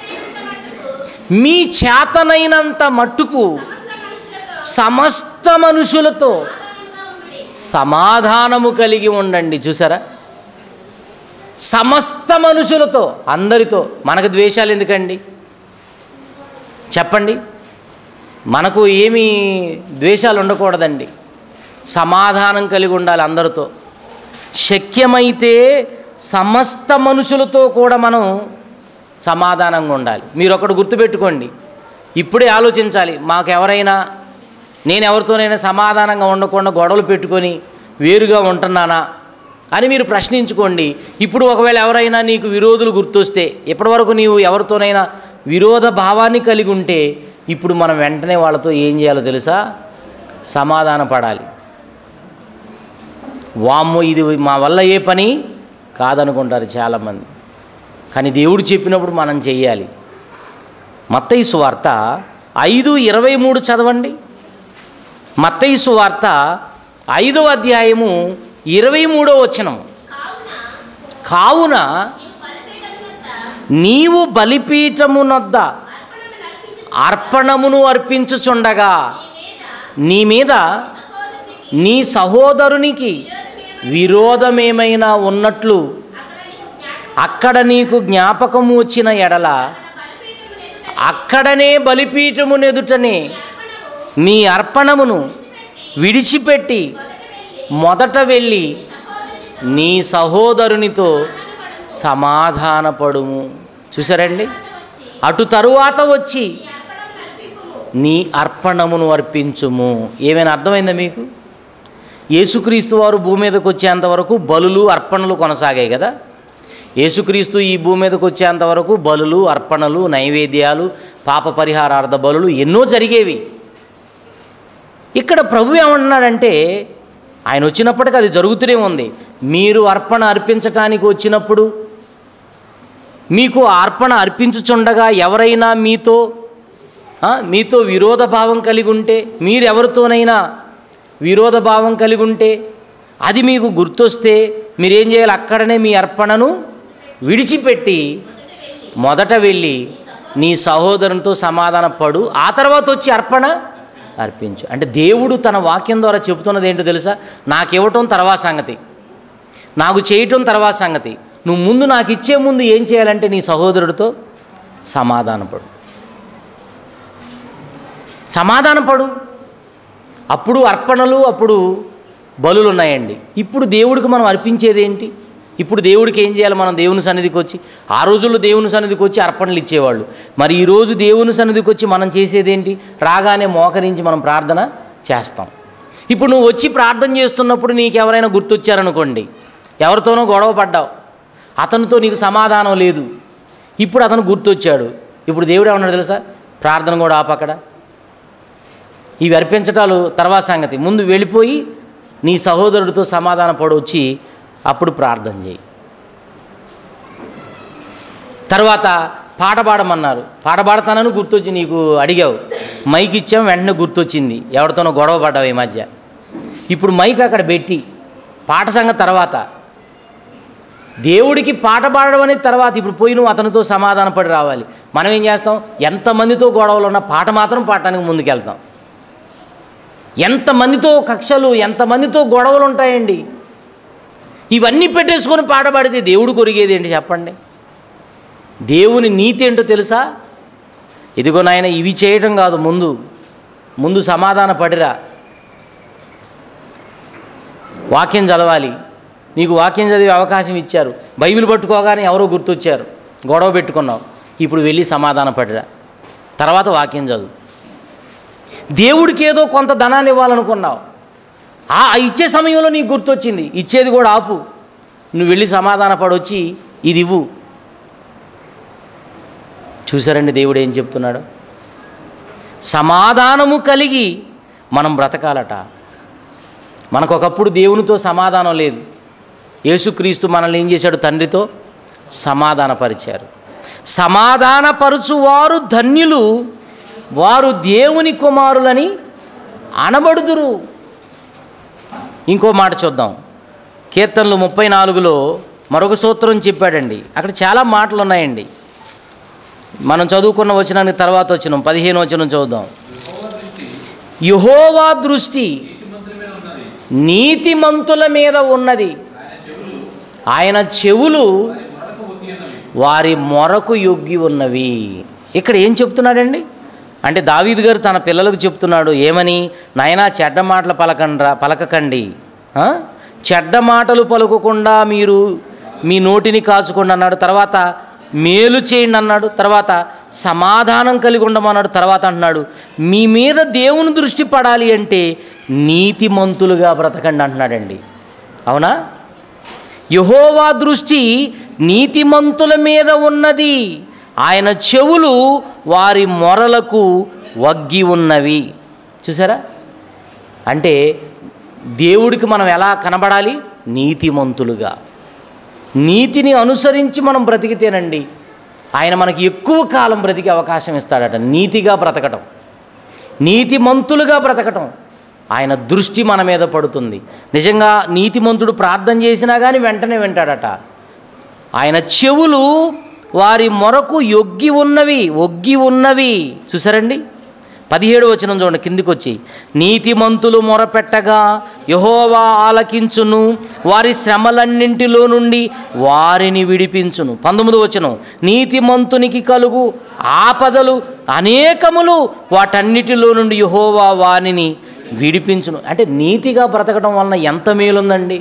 Speaker 1: మీ చేతనైనంత మట్టుకు సమస్త మనుషులతో సమాధానము కలిగి ఉండండి చూసారా సమస్త మనుషులతో అందరితో మనకు ద్వేషాలు ఎందుకండి చెప్పండి మనకు ఏమీ ద్వేషాలు ఉండకూడదండి సమాధానం కలిగి ఉండాలి అందరితో శక్యమైతే సమస్త మనుషులతో కూడా మనం సమాధానంగా ఉండాలి మీరు ఒకటి గుర్తుపెట్టుకోండి ఇప్పుడే ఆలోచించాలి మాకు ఎవరైనా నేను ఎవరితోనైనా సమాధానంగా ఉండకుండా గొడవలు పెట్టుకొని వేరుగా ఉంటున్నానా అని మీరు ప్రశ్నించుకోండి ఇప్పుడు ఒకవేళ ఎవరైనా నీకు విరోధులు గుర్తొస్తే ఇప్పటివరకు నీవు ఎవరితోనైనా విరోధ భావాన్ని కలిగి ఉంటే ఇప్పుడు మనం వెంటనే వాళ్ళతో ఏం చేయాలో తెలుసా సమాధాన పడాలి వామ్మో ఇది మా వల్ల ఏ పని కాదనుకుంటారు చాలామంది కానీ దేవుడు చెప్పినప్పుడు మనం చెయ్యాలి మత్తయి సువార్త ఐదు ఇరవై మూడు చదవండి మత్తయి సువార్త ఐదవ అధ్యాయము ఇరవై మూడో వచనం కావున నీవు బలిపీఠమునొద్ద అర్పణమును అర్పించుచుండగా నీ మీద నీ సహోదరునికి విరోధమేమైనా ఉన్నట్లు అక్కడ నీకు జ్ఞాపకము వచ్చిన ఎడల అక్కడనే బలిపీఠమునెదుటనే నీ అర్పణమును విడిచిపెట్టి మొదట వెళ్ళి నీ సహోదరునితో సమాధానపడుము చూసారండి అటు తరువాత వచ్చి నీ అర్పణమును అర్పించుము ఏమైనా అర్థమైందా మీకు యేసుక్రీస్తు వారు భూమి మీదకి వచ్చేంత వరకు బలులు అర్పణలు కొనసాగాయి కదా యేసుక్రీస్తు ఈ భూమి మీదకి వచ్చేంత వరకు బలులు అర్పణలు నైవేద్యాలు పాప పరిహారార్థ బలులు ఎన్నో జరిగేవి ఇక్కడ ప్రభు ఏమంటున్నాడంటే ఆయన వచ్చినప్పటికీ అది జరుగుతూనే ఉంది మీరు అర్పణ అర్పించటానికి వచ్చినప్పుడు మీకు ఆ అర్పణ అర్పించుచుండగా ఎవరైనా మీతో ఆ, మీతో విరోధ భావం కలిగి ఉంటే మీరెవరితోనైనా విరోధ భావం కలిగి ఉంటే అది మీకు గుర్తొస్తే మీరేం చేయాలి అక్కడనే మీ అర్పణను విడిచిపెట్టి మొదట వెళ్ళి నీ సహోదరునితో సమాధాన పడు ఆ తర్వాత వచ్చి అర్పణ అర్పించు అంటే దేవుడు తన వాక్యం ద్వారా చెబుతున్నది ఏంటో తెలుసా నాకు ఇవ్వటం తర్వాత సంగతి నాకు చేయటం తర్వాత సంగతి నువ్వు ముందు నాకు ఇచ్చే ముందు ఏం చేయాలంటే నీ సహోదరుడితో సమాధానపడు సమాధానపడు అప్పుడు అర్పణలు అప్పుడు బలులు ఉన్నాయండి ఇప్పుడు దేవుడికి మనం అర్పించేది ఏంటి ఇప్పుడు దేవుడికి ఏం చేయాలి మనం దేవుని సన్నిధికి వచ్చి ఆ రోజుల్లో దేవుని సన్నిధికి వచ్చి అర్పణలు ఇచ్చేవాళ్ళు మరి ఈరోజు దేవుని సన్నిధికి వచ్చి మనం చేసేది ఏంటి రాగానే మోకరించి మనం ప్రార్థన చేస్తాం ఇప్పుడు నువ్వు వచ్చి ప్రార్థన చేస్తున్నప్పుడు నీకు ఎవరైనా గుర్తొచ్చారనుకోండి ఎవరితోనో గొడవ పడ్డావు అతనితో నీకు సమాధానం లేదు ఇప్పుడు అతను గుర్తొచ్చాడు ఇప్పుడు దేవుడు ఏమన్నాడు తెలుసా ప్రార్థన కూడా ఆపక్కడ ఇవి అర్పించటాలు తర్వాత సంగతి ముందు వెళ్ళిపోయి నీ సహోదరుడితో సమాధాన పడొచ్చి అప్పుడు ప్రార్థన చేయి తర్వాత పాట పాడమన్నారు పాట పాడతానని గుర్తొచ్చి నీకు అడిగావు మైక్ ఇచ్చాం వెంటనే గుర్తొచ్చింది ఎవరితోనో గొడవ పడ్డావు ఈ మధ్య ఇప్పుడు మైక్ అక్కడ పెట్టి పాట సంగతి తర్వాత దేవుడికి పాట పాడడం అనేది తర్వాత ఇప్పుడు పోయి నువ్వు అతనితో సమాధాన పడి రావాలి మనం ఏం చేస్తాం ఎంతమందితో గొడవలు ఉన్నా పాట మాత్రం పాడటానికి ముందుకెళ్తాం ఎంతమందితో కక్షలు ఎంతమందితో గొడవలు ఉంటాయండి ఇవన్నీ పెట్టేసుకొని పాట పాడితే దేవుడు కొరిగేది ఏంటి చెప్పండి దేవుని నీతి ఏంటో తెలుసా ఇదిగో నాయన ఇవి చేయటం కాదు ముందు ముందు సమాధాన పడిరా వాక్యం చదవాలి నీకు వాక్యం చదివే అవకాశం ఇచ్చారు బైబిల్ పట్టుకోగానే ఎవరో గుర్తొచ్చారు గొడవ పెట్టుకున్నావు ఇప్పుడు వెళ్ళి సమాధాన పడిరా తర్వాత వాక్యం చదువు దేవుడికి ఏదో కొంత ధనాన్ని ఇవ్వాలనుకున్నావు ఆ ఆ ఇచ్చే సమయంలో నీకు గుర్తొచ్చింది ఇచ్చేది కూడా ఆపు నువ్వు వెళ్ళి సమాధాన పడొచ్చి ఇది ఇవ్వు చూసారండి దేవుడు ఏం చెప్తున్నాడు సమాధానము కలిగి మనం బ్రతకాలట మనకు ఒకప్పుడు దేవునితో సమాధానం లేదు యేసుక్రీస్తు మనల్ని ఏం చేశాడు తండ్రితో సమాధానపరిచారు సమాధానపరుచువారు ధన్యులు వారు దేవుని కుమారులని అనబడుదురు ఇంకో మాట చూద్దాం కీర్తనలు ముప్పై నాలుగులో మరొక సూత్రం చెప్పాడండి అక్కడ చాలా మాటలు ఉన్నాయండి మనం చదువుకున్న వచనానికి తర్వాత వచ్చినాం పదిహేను వచనం చదువుదాం యహోవా దృష్టి నీతిమంతుల మీద ఉన్నది ఆయన చెవులు వారి మొరకు యొగ్గి ఉన్నవి ఇక్కడ ఏం చెప్తున్నాడండి అంటే దావీద్ గారు తన పిల్లలకు చెప్తున్నాడు ఏమని నాయనా చెడ్డ మాటలు పలకండ్రా పలకకండి ఆ? చెడ్డ మాటలు పలుకకుండా మీరు మీ నోటిని కాచుకోండి అన్నాడు తర్వాత మేలు చేయండి అన్నాడు తర్వాత సమాధానం కలిగి ఉండమన్నాడు తర్వాత అంటున్నాడు మీ మీద దేవుని దృష్టి పడాలి అంటే నీతిమంతులుగా బ్రతకండి అంటున్నాడండి అవునా యహోవా దృష్టి నీతిమంతుల మీద ఉన్నది ఆయన చెవులు వారి మొరలకు వగ్గి ఉన్నవి చూసారా అంటే దేవుడికి మనం ఎలా కనబడాలి నీతిమంతులుగా నీతిని అనుసరించి మనం బ్రతికితేనండి ఆయన మనకి ఎక్కువ కాలం బ్రతికే అవకాశం ఇస్తాడట నీతిగా బ్రతకటం నీతిమంతులుగా బ్రతకటం ఆయన దృష్టి మన మీద పడుతుంది నిజంగా నీతిమంతుడు ప్రార్థన చేసినా కానీ వెంటనే వింటాడట ఆయన చెవులు వారి మొరకు యొగ్గి ఉన్నవి ఒగ్గి ఉన్నవి చూసారండి పదిహేడు వచనం చూడండి కిందికి వచ్చి నీతిమంతులు మొరపెట్టగా యహోవా ఆలకించును వారి శ్రమలన్నింటిలో నుండి వారిని విడిపించును పంతొమ్మిది వచనం నీతిమంతునికి కలుగు ఆపదలు అనేకములు వాటన్నిటిలో నుండి యహోవా వారిని విడిపించును అంటే నీతిగా బ్రతకడం వలన ఎంత మేలుందండి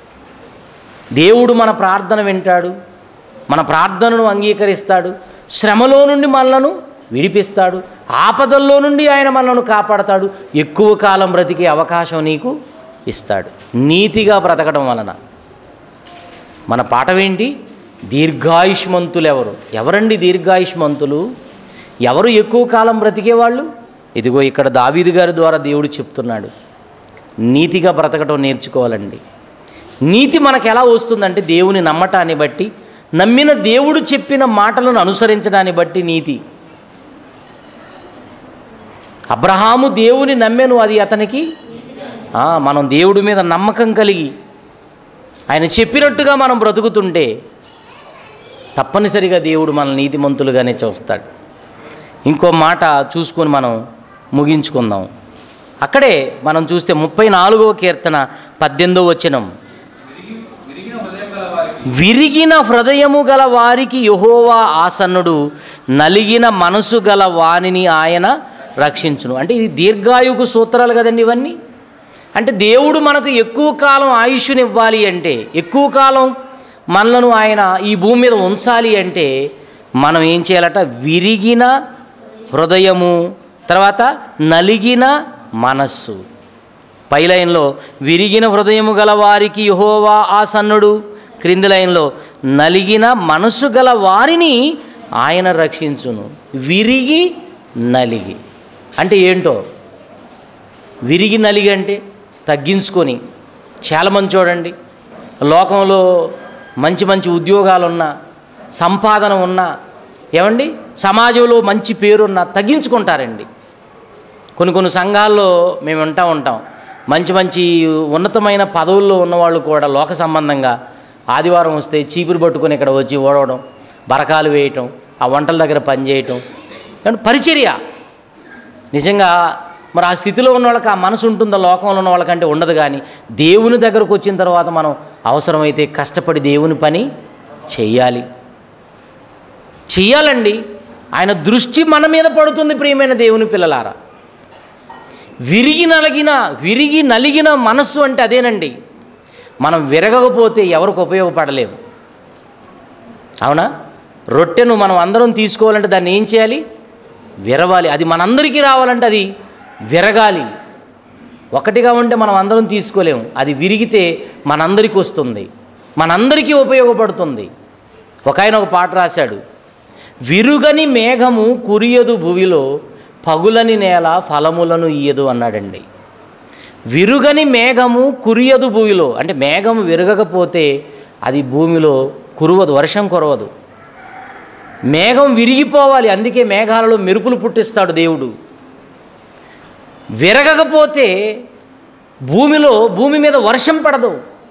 Speaker 1: దేవుడు మన ప్రార్థన వింటాడు మన ప్రార్థనను అంగీకరిస్తాడు శ్రమలో నుండి మనలను విడిపిస్తాడు ఆపదల్లో నుండి ఆయన మనలను కాపాడతాడు ఎక్కువ కాలం బ్రతికే అవకాశం నీకు ఇస్తాడు నీతిగా బ్రతకడం వలన మన పాఠమేంటి దీర్ఘాయుష్మంతులు ఎవరు ఎవరండి దీర్ఘాయుష్మంతులు ఎవరు ఎక్కువ కాలం బ్రతికేవాళ్ళు ఇదిగో ఇక్కడ దావీదు గారి ద్వారా దేవుడు చెప్తున్నాడు నీతిగా బ్రతకటం నేర్చుకోవాలండి నీతి మనకు ఎలా వస్తుందంటే దేవుని నమ్మటాన్ని బట్టి నమ్మిన దేవుడు చెప్పిన మాటలను అనుసరించడాన్ని బట్టి నీతి అబ్రహాము దేవుని నమ్మెను అది అతనికి ఆ, మనం దేవుడి మీద నమ్మకం కలిగి ఆయన చెప్పినట్టుగా మనం బ్రతుకుతుంటే తప్పనిసరిగా దేవుడు మన నీతిమంతులుగానే చూస్తాడు ఇంకో మాట చూసుకొని మనం ముగించుకుందాం అక్కడే మనం చూస్తే ముప్పై నాలుగవ కీర్తన పద్దెనిమిదో వచనం విరిగిన హృదయము గల వారికి యహోవా ఆసన్నుడు నలిగిన మనసు గల వానిని ఆయన రక్షించును అంటే ఇది దీర్ఘాయుగు సూత్రాలు కదండి ఇవన్నీ అంటే దేవుడు మనకు ఎక్కువ కాలం ఆయుష్నివ్వాలి అంటే ఎక్కువ కాలం మనలను ఆయన ఈ భూమి మీద ఉంచాలి అంటే మనం ఏం చేయాలట విరిగిన హృదయము తర్వాత నలిగిన మనస్సు పై లైన్లో విరిగిన హృదయము గల వారికి యహోవా ఆసన్నుడు క్రింది లైన్లో నలిగిన మనసు గల వారిని ఆయన రక్షించును విరిగి నలిగి అంటే ఏంటో విరిగి నలిగి అంటే తగ్గించుకొని చాలామంది చూడండి లోకంలో మంచి మంచి ఉద్యోగాలు ఉన్నా సంపాదన ఉన్నా ఏమండి సమాజంలో మంచి పేరున్నా తగ్గించుకుంటారండి కొన్ని కొన్ని సంఘాల్లో మేము వింటూ ఉంటాం మంచి మంచి ఉన్నతమైన పదవుల్లో ఉన్నవాళ్ళు కూడా లోక సంబంధంగా ఆదివారం వస్తే చీపురు పట్టుకొని ఇక్కడ వచ్చి ఓడవడం బరకాలు వేయటం ఆ వంటల దగ్గర పనిచేయటం ఏమంటే పరిచర్య నిజంగా మరి ఆ స్థితిలో ఉన్న వాళ్ళకి ఆ మనసు ఉంటుందా లోకంలో ఉన్న వాళ్ళకంటే ఉండదు కానీ దేవుని దగ్గరకు వచ్చిన తర్వాత మనం అవసరమైతే కష్టపడి దేవుని పని చెయ్యాలి చెయ్యాలండి ఆయన దృష్టి మన మీద పడుతుంది ప్రియమైన దేవుని పిల్లలారా విరిగి నలిగిన విరిగి నలిగిన మనస్సు అంటే అదేనండి మనం విరగకపోతే ఎవరికి ఉపయోగపడలేము అవునా రొట్టెను మనం అందరం తీసుకోవాలంటే దాన్ని ఏం చేయాలి విరవాలి అది మనందరికీ రావాలంటే అది విరగాలి ఒకటిగా ఉంటే మనం అందరం తీసుకోలేము అది విరిగితే మనందరికీ వస్తుంది మనందరికీ ఉపయోగపడుతుంది ఒక ఆయన ఒక పాట రాశాడు విరుగని మేఘము కురియదు భువిలో పగులని నేల ఫలములను ఇయ్యదు అన్నాడండి విరుగని మేఘము కురియదు భూమిలో అంటే మేఘం విరగకపోతే అది భూమిలో కురవదు వర్షం కురవదు మేఘం విరిగిపోవాలి అందుకే మేఘాలలో మెరుపులు పుట్టిస్తాడు దేవుడు విరగకపోతే భూమిలో భూమి మీద వర్షం పడదు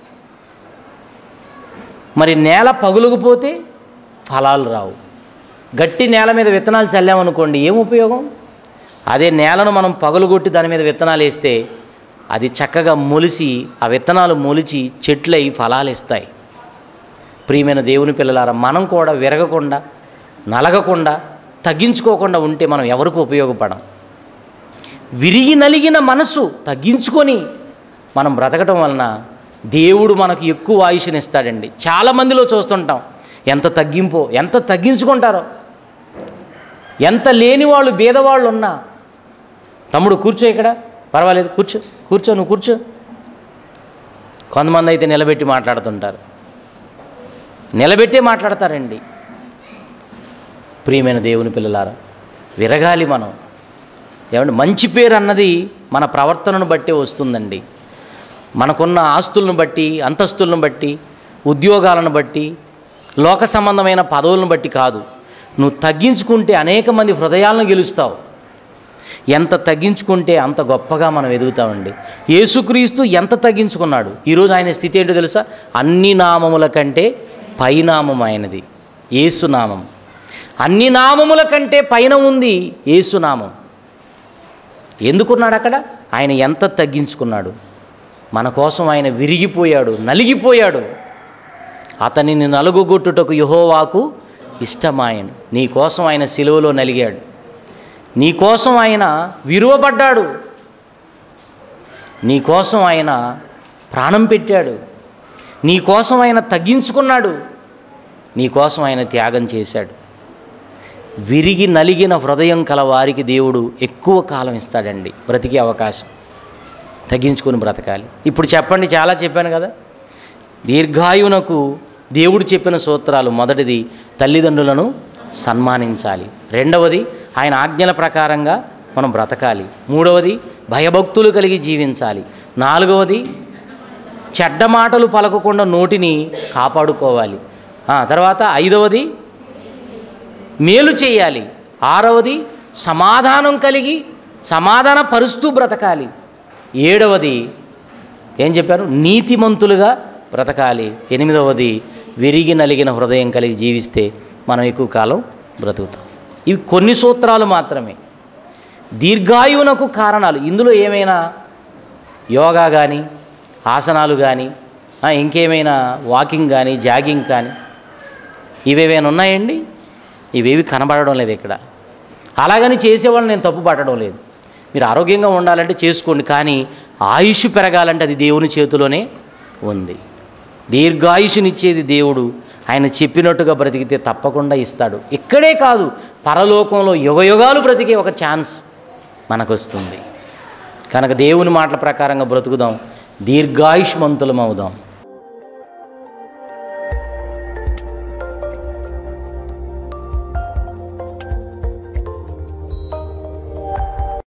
Speaker 1: మరి నేల పగులుకుపోతే ఫలాలు రావు గట్టి నేల మీద విత్తనాలు చల్లామనుకోండి ఏం ఉపయోగం అదే నేలను మనం పగులుగొట్టి దాని మీద విత్తనాలు వేస్తే అది చక్కగా మొలిసి ఆ విత్తనాలు మొలిచి చెట్లయి ఫలాలు ఇస్తాయి ప్రియమైన దేవుని పిల్లలారా మనం కూడా విరగకుండా నలగకుండా తగ్గించుకోకుండా ఉంటే మనం ఎవరికి ఉపయోగపడం విరిగి నలిగిన మనసు తగ్గించుకొని మనం బ్రతకటం వలన దేవుడు మనకు ఎక్కువ ఆయుష్నిస్తాడండి చాలామందిలో చూస్తుంటాం ఎంత తగ్గింపో ఎంత తగ్గించుకుంటారో ఎంత లేని వాళ్ళు బీదవాళ్ళు ఉన్నా తమ్ముడు కూర్చో ఇక్కడ పర్వాలేదు కూర్చో కూర్చో నువ్వు కూర్చో కొంతమంది అయితే నిలబెట్టి మాట్లాడుతుంటారు నిలబెట్టే మాట్లాడతారండి ప్రియమైన దేవుని పిల్లలారా విరగాలి మనం ఏమంటే మంచి పేరు అన్నది మన ప్రవర్తనను బట్టి వస్తుందండి మనకున్న ఆస్తులను బట్టి అంతస్తులను బట్టి ఉద్యోగాలను బట్టి లోక సంబంధమైన పదవులను బట్టి కాదు నువ్వు తగ్గించుకుంటే అనేక మంది హృదయాలను గెలుస్తావు ఎంత తగ్గించుకుంటే అంత గొప్పగా మనం ఎదుగుతామండి యేసుక్రీస్తు ఎంత తగ్గించుకున్నాడు ఈరోజు ఆయన స్థితి ఏంటో తెలుసా అన్ని నామముల కంటే పైనామం ఆయనది ఏసునామం అన్ని నామముల కంటే పైన ఉంది ఏసునామం ఎందుకున్నాడు అక్కడ ఆయన ఎంత తగ్గించుకున్నాడు మన కోసం ఆయన విరిగిపోయాడు నలిగిపోయాడు అతనిని నలుగుగొట్టుటకు యహోవాకు ఇష్టమాయను నీ కోసం ఆయన సిలువలో నలిగాడు నీ కోసం ఆయన విరువబడ్డాడు నీ కోసం ఆయన ప్రాణం పెట్టాడు నీ కోసం ఆయన తగ్గించుకున్నాడు నీ కోసం ఆయన త్యాగం చేశాడు విరిగి నలిగిన హృదయం కల వారికి దేవుడు ఎక్కువ కాలం ఇస్తాడండి బ్రతికే అవకాశం తగ్గించుకొని బ్రతకాలి ఇప్పుడు చెప్పండి చాలా చెప్పాను కదా దీర్ఘాయునకు దేవుడు చెప్పిన సూత్రాలు మొదటిది తల్లిదండ్రులను సన్మానించాలి రెండవది ఆయన ఆజ్ఞల ప్రకారంగా మనం బ్రతకాలి మూడవది భయభక్తులు కలిగి జీవించాలి నాలుగవది చెడ్డ మాటలు పలకకుండా నోటిని కాపాడుకోవాలి ఆ, తర్వాత ఐదవది మేలు చేయాలి ఆరవది సమాధానం కలిగి సమాధాన పరుస్తూ బ్రతకాలి ఏడవది ఏం చెప్పారు నీతిమంతులుగా బ్రతకాలి ఎనిమిదవది విరిగి నలిగిన హృదయం కలిగి జీవిస్తే మనం ఎక్కువ కాలం బ్రతుకుతాం ఇవి కొన్ని సూత్రాలు మాత్రమే దీర్ఘాయువునకు కారణాలు ఇందులో ఏమైనా యోగా కానీ ఆసనాలు కానీ ఆ, ఇంకేమైనా వాకింగ్ కానీ జాగింగ్ కానీ ఇవేమైనా ఉన్నాయండి ఇవేవి కనబడడం లేదు ఇక్కడ అలాగని చేసేవాళ్ళు నేను తప్పు పట్టడం లేదు మీరు ఆరోగ్యంగా ఉండాలంటే చేసుకోండి కానీ ఆయుష్ పెరగాలంటే అది దేవుని చేతిలోనే ఉంది దీర్ఘాయుషునిచ్చేది దేవుడు ఆయన చెప్పినట్టుగా బ్రతికితే తప్పకుండా ఇస్తాడు ఇక్కడే కాదు పరలోకంలో యుగయుగాలు బ్రతికే ఒక ఛాన్స్ మనకు వస్తుంది కనుక దేవుని మాటల ప్రకారంగా బ్రతుకుదాం దీర్ఘాయుష్మంతులం అవుదాం